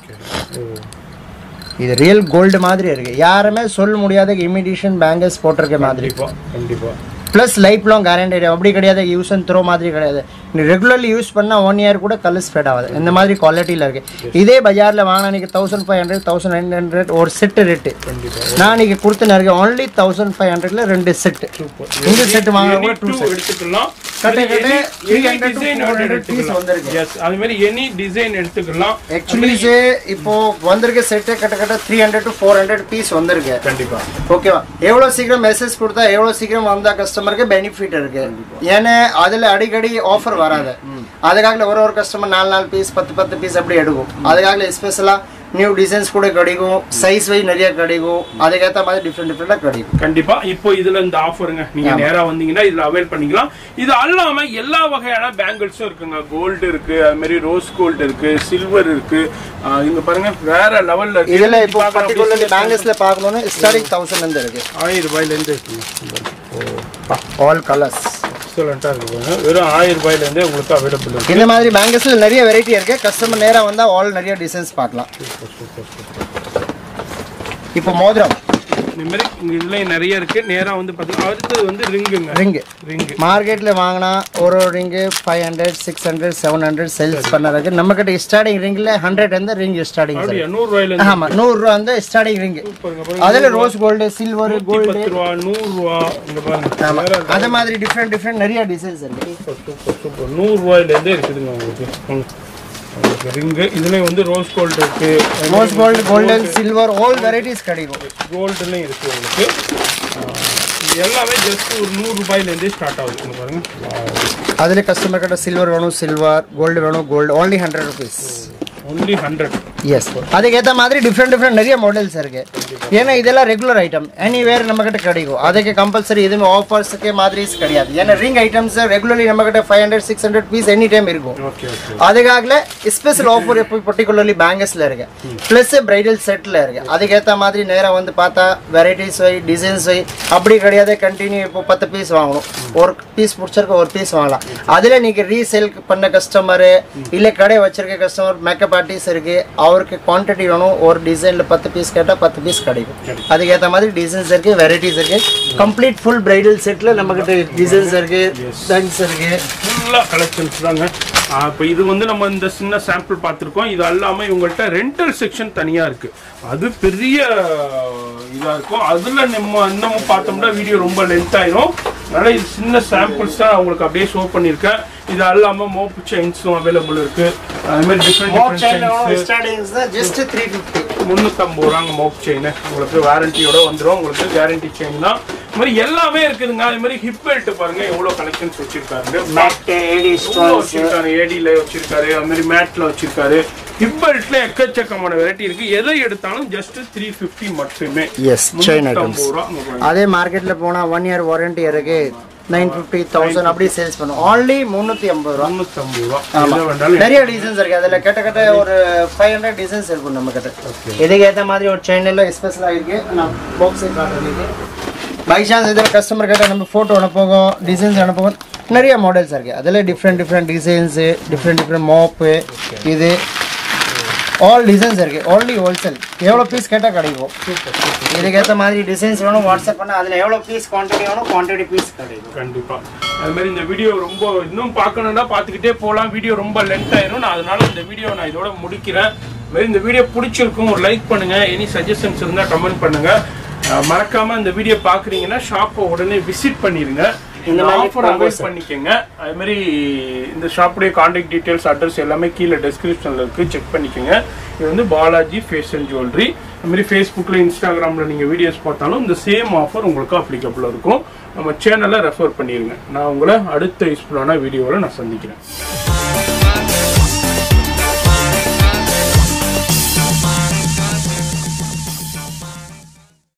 Speaker 1: இது ரியல் கோல்டு மாதிரி இருக்கு யாருமே சொல்ல முடியாத இமிடேஷன் பேங்கல்ஸ் போட்டிருக்க மாதிரி
Speaker 2: கண்டிப்பா கண்டிப்பா
Speaker 1: ப்ளஸ் லைஃப் லாங் கேரண்டி அப்படி கிடையாது யூஸ் அண்ட் த்ரோ மாதிரி கிடையாது நீ ரெகுலர்லி யூஸ் பண்ணால் ஒன் இயர் கூட கலர்ஸ் ஃபேட் ஆகாது இந்த மாதிரி குவாலிட்டியில் இருக்கு இதே பஜாரில் வாங்கினா நீங்கள் thousand five hundred thousand nine hundred ஒரு செட்டு ரேட்டு நான் நீங்கள் கொடுத்து நிறைய ஒன்லி தௌசண்ட் ஃபைவ் ஹண்ட்ரட்ல ரெண்டு செட்டு இந்த செட் வாங்கினா கூட டூ செட்
Speaker 2: எடுத்துக்கலாம்
Speaker 1: கட்ட கட்ட
Speaker 2: எனி
Speaker 1: 300 to
Speaker 2: டிசைன்
Speaker 1: 400 piece வந்திருக்கு.
Speaker 2: எஸ் அது மாதிரி எனி டிசைன் எடுத்துக்கலாம்
Speaker 1: ஆக்சுவலி இப்போ வந்திருக்க செட்டு கிட்ட கிட்ட three hundred to four hundred piece வந்திருக்கு
Speaker 2: கண்டிப்பா
Speaker 1: ஓகேவா எவ்வளோ சீக்கிரம் மெசேஜ் கொடுத்தா எவ்வளோ சீக்கிரம் வந்தா கஸ்டமருக்கு பெனிஃபிட் இருக்கு ஏன்னா அதில் அடிக்கடி ஆஃபர் வராது அதுக்காக ஒரு ஒரு கஸ்டமர் நாலு நாலு பீஸ் பத்து பத்து பீஸ் அப்படி எடுக்கும் அதுக்காக ஸ்பெஷலாக நியூ டிசைன்ஸ் கூட கிடைக்கும் சைஸ் வைஸ் நிறைய கிடைக்கும் அதுக்கேற்ற மாதிரி டிஃப்ரெண்ட் டிஃப்ரெண்டாக கிடைக்கும்
Speaker 2: கண்டிப்பா இப்போ இதுல இந்த ஆஃபருங்க நீங்க நேரா வந்தீங்கன்னா இதுல அவைல் பண்ணிக்கலாம் இது அல்லாம எல்லா வகையான பேங்கிள்ஸும் இருக்குங்க கோல்டு இருக்கு அது மாதிரி ரோஸ் கோல்டு இருக்கு சில்வர் இருக்கு ஆஹ் இங்க பாருங்க வேற லெவல்ல இருக்கு
Speaker 1: இதில் இப்போ பர்டிகுலர்லி பேங்கிள்ஸில் பார்க்கணும்னு ஸ்டார்டிங் தௌசண்ட் இருந்து இருக்கு
Speaker 2: ஆயிரம் ரூபாயில இருந்து இருக்கு
Speaker 1: ஆல் கலர்ஸ்
Speaker 2: எக்ஸலண்டா இருக்கு பாருங்க. வெறும் ஆயிரம் ரூபாயில இருந்தே உங்களுக்கு அவைலபிள் இருக்கு
Speaker 1: இந்த மாதிரி பேங்கிள்ஸ்ல நிறைய வெரைட்டி இருக்கு கஸ்டமர் நேரா வந்தா ஆல் நிறைய டிசைன்ஸ் பார்க்கலாம் இப்போ மோதிரம்
Speaker 2: இந்த மாதிரி இங்க இதுலயும் நிறைய இருக்கு நேரா வந்து பாத்தீங்கன்னா அடுத்தது வந்து ரிங்குங்க
Speaker 1: ரிங்
Speaker 2: ரிங்
Speaker 1: மார்க்கெட்ல வாங்கினா ஒரு ஒரு ring five hundred six hundred seven hundred sales பண்ணறதுக்கு நம்ம கிட்ட ஸ்டார்டிங் ரிங்ல ஹண்ட்ரட் வந்து ரிங் ஸ்டார்டிங்
Speaker 2: அப்படியா நூறு ரூபாயில இருந்து
Speaker 1: ஆமா நூறு ரூபா வந்து ஸ்டார்டிங் ரிங்
Speaker 2: பாருங்க பாருங்க
Speaker 1: அதுல ரோஸ் கோல்டு சில்வர்
Speaker 2: நூத்தி
Speaker 1: கோல்டு
Speaker 2: பத்து ரூபா நூறு ரூபா இங்க பாருங்க
Speaker 1: ஆமா
Speaker 2: வேற
Speaker 1: அது மாதிரி டிஃப்ரெண்ட் டிஃப்ரெண்ட் நிறைய டிசைன்ஸ் இருக்கு
Speaker 2: சூப்பர் சூப்பர் சூப்பர் நூறு ரூபாயில இருந்தே இருக்குதுங்க உங்களுக்கு ம். உங்களுக்கு ரிங்கு இதுலயும் வந்து ரோஸ் கோல்டு இருக்கு
Speaker 1: rose gold golden silver all varieties கிடைக்கும்
Speaker 2: கோல்டுலையும் இருக்கு உங்களுக்கு ஆஹ் இது எல்லாமே ஜஸ்ட் ஒரு நூறு ரூபாயில இருந்தே ஸ்டார்ட் ஆகுது இங்க பாருங்க
Speaker 1: அதுல கஸ்டமர் கிட்ட சில்வர் வேணும் சில்வர் கோல்டு வேணும் gold only hundred rupees
Speaker 2: only hundred
Speaker 1: yes அதுக்கேற்ற மாதிரி டிஃப்ரெண்ட் டிஃப்ரெண்ட் நிறைய மாடல்ஸ் இருக்கு ஏன்னா இதெல்லாம் ரெகுலர் ஐட்டம் எனிவேர் நம்மக்கிட்ட கிடைக்கும் அதுக்கு கம்பல்சரி எதுவுமே ஆஃபர்ஸுக்கு மாதிரிஸ் கிடையாது ஏன்னா ரிங் ஐட்டம்ஸ் ரெகுலர்லி நம்மக்கிட்ட five hundred six hundred piece any time இருக்கும்
Speaker 2: ஓகே ஓகே
Speaker 1: அதுக்காக ஸ்பெஷல் ஆஃபர் இப்போ பர்டிகுலர்லி பேங்கர்ஸில் இருக்கு ப்ளஸ் பிரைடல் செட்டில் இருக்கு அதுக்கேற்ற மாதிரி நேராக வந்து பார்த்தா வெரைட்டிஸ் வை டிசைன்ஸ் வை அப்படி கிடையாது கண்டினியூ இப்போ பத்து பீஸ் வாங்கணும் ஒரு பீஸ் பிடிச்சிருக்க ஒரு பீஸ் வாங்கலாம் அதில் நீங்கள் ரீசேல் பண்ண கஸ்டமரு இல்லை கடை வச்சிருக்க கஸ்டமர் மேக்கப் ஆர்டிஸ்ட் இருக்கு அவருக்கு குவான்டிட்டி வேணும் ஒரு டிசைனில் பத்து பீஸ் கேட்டால் பத்து பீஸ் கிடைக்கும் அதுக்கேற்ற மாதிரி டிசைன்ஸ் இருக்கு வெரைட்டிஸ் இருக்கு கம்ப்ளீட் ஃபுல் பிரைடல் செட்டில் நம்மக்கிட்ட டிசைன்ஸ் இருக்கு தேங்க்ஸ் இருக்கு
Speaker 2: ஃபுல்லாக கலெக்ஷன்ஸ் தாங்க இப்போ இது வந்து நம்ம இந்த சின்ன சாம்பிள் பார்த்துருக்கோம் இது அல்லாமல் இவங்கள்ட்ட ரெண்டல் செக்ஷன் தனியாக இருக்குது அது பெரிய இதாக இருக்கும் அதில் நம்ம இன்னமும் பார்த்தோம்னா வீடியோ ரொம்ப லென்த் ஆயிரும் அதனால் இது சின்ன சாம்பிள்ஸ் தான் உங்களுக்கு அப்படியே ஷோ பண்ணியிருக்கேன் இது அல்லாமல் மோப்பு செயின்ஸும் அவைலபிள் இருக்குது அது மாதிரி டிஃப்ரெண்ட்
Speaker 1: மோப்
Speaker 2: டிஃப்ரெண்ட்
Speaker 1: செயின்
Speaker 2: செயின்ஸ்
Speaker 1: ஸ்டார்டிங்ஸ் தான் ஜஸ்ட் த்ரீ ஃபிஃப்டி
Speaker 2: முந்நூற்றம்பது ரூபாங்க மோப் செயின் உங்களுக்கு வாரண்டியோட வந்துடும் உங்களுக்கு கேரண்டி செயின் தான் இது மாதிரி எல்லாமே இருக்குதுங்க அது மாதிரி ஹிப் பெல்ட் பாருங்க எவ்வளோ கலெக்ஷன்ஸ் வச்சிருக்காரு
Speaker 1: மேட் ஏடி
Speaker 2: இவ்வளோ
Speaker 1: ஸ்டோன்ஸ்
Speaker 2: வச்சிருக்காரு ஏடியில் வச்சிருக்காரு அது மாதிரி மேட்ல வச்சிருக்காரு ஹிப் பெல்ட்ல எக்கச்சக்கமான வெரைட்டி இருக்கு எதை எடுத்தாலும் ஜஸ்ட் த்ரீ ஃபிஃப்டி மட்டுமே
Speaker 1: எஸ் செயின் ஐட்டம்ஸ்
Speaker 2: முந்நூற்றம்பது ரூபா இங்க பாருங்க.
Speaker 1: அதே மார்க்கெட்டில் போனால் ஒன் இயர் வாரண்டி இருக்கு நைன் ஃபிஃப்டி தௌசண்ட் அப்படி சேல்ஸ் பண்ணுவோம் ஆன்லி முந்நூற்றி ஐம்பது ரூபா
Speaker 2: முந்நூற்றம்பது ரூபா
Speaker 1: ஆமா.
Speaker 2: எதை வேண்டாலும்
Speaker 1: நிறைய டிசைன்ஸ் இருக்கு அதில் கிட்ட கிட்ட ஒரு ஃபைவ் ஹண்ட்ரட் டிசைன்ஸ் இருக்கும் நம்ம கிட்ட இதுக்கு ஏற்ற மாதிரி ஒரு செயினில் ஸ்பெஷலாக இருக்கு நான் பாக்ஸை காட்டுறதுக்கு பை சான்ஸ் இதில் கஸ்டமர் கிட்ட நம்ம ஃபோட்டோ அனுப்புவோம் டிசைன்ஸ் அனுப்புவோம் நிறைய மாடல்ஸ் இருக்கு அதில் different different designs different different மோப்பு இது ஆல் டிசைன்ஸ் இருக்கு ஆல்ரெடி ஹோல்சேல் எவ்வளோ பீஸ் கேட்டால் கிடைக்கும் இதுக்கேற்ற மாதிரி டிசைன்ஸ் வேணும் வாட்ஸ்அப் பண்ண அதில் எவ்வளோ பீஸ் குவான்டிட்டி வேணும் குவான்டிட்டி பீஸ் கிடைக்கும்
Speaker 2: கண்டிப்பா அது மாதிரி இந்த வீடியோ ரொம்ப இன்னும் பார்க்கணும்னா பார்த்துக்கிட்டே போகலாம் வீடியோ ரொம்ப லென்த் ஆயிரும் நான் அதனால இந்த வீடியோ நான் இதோட முடிக்கிறேன் அது மாதிரி இந்த வீடியோ பிடிச்சிருக்கும் ஒரு லைக் பண்ணுங்க எனி சஜஷன்ஸ் இருந்தால் கமெண்ட் பண்ணுங்க அஹ் மறக்காம இந்த வீடியோ பார்க்குறீங்கன்னா ஷாப்பை உடனே விசிட் பண்ணிருங்க இந்த
Speaker 1: மாதிரி
Speaker 2: ஆஃபர் அவைல் பண்ணிக்கோங்க அது மாதிரி இந்த ஷாப்புடைய காண்டாக்ட் டீடைல்ஸ் அட்ரஸ் எல்லாமே கீழே டெஸ்கிரிப்ஷனில் இருக்கு செக் பண்ணிக்கோங்க இது வந்து பாலாஜி ஃபேஷன் ஜுவல்லரி அது மாதிரி ஃபேஸ்புக்கில் இன்ஸ்டாகிராமில் நீங்கள் வீடியோஸ் பார்த்தாலும் இந்த சேம் ஆஃபர் உங்களுக்கு அப்ளிகபிளாக இருக்கும் நம்ம சேனலை ரெஃபர் பண்ணிடுங்க நான் உங்களை அடுத்த யூஸ்ஃபுல்லான வீடியோவில் நான் சந்திக்கிறேன்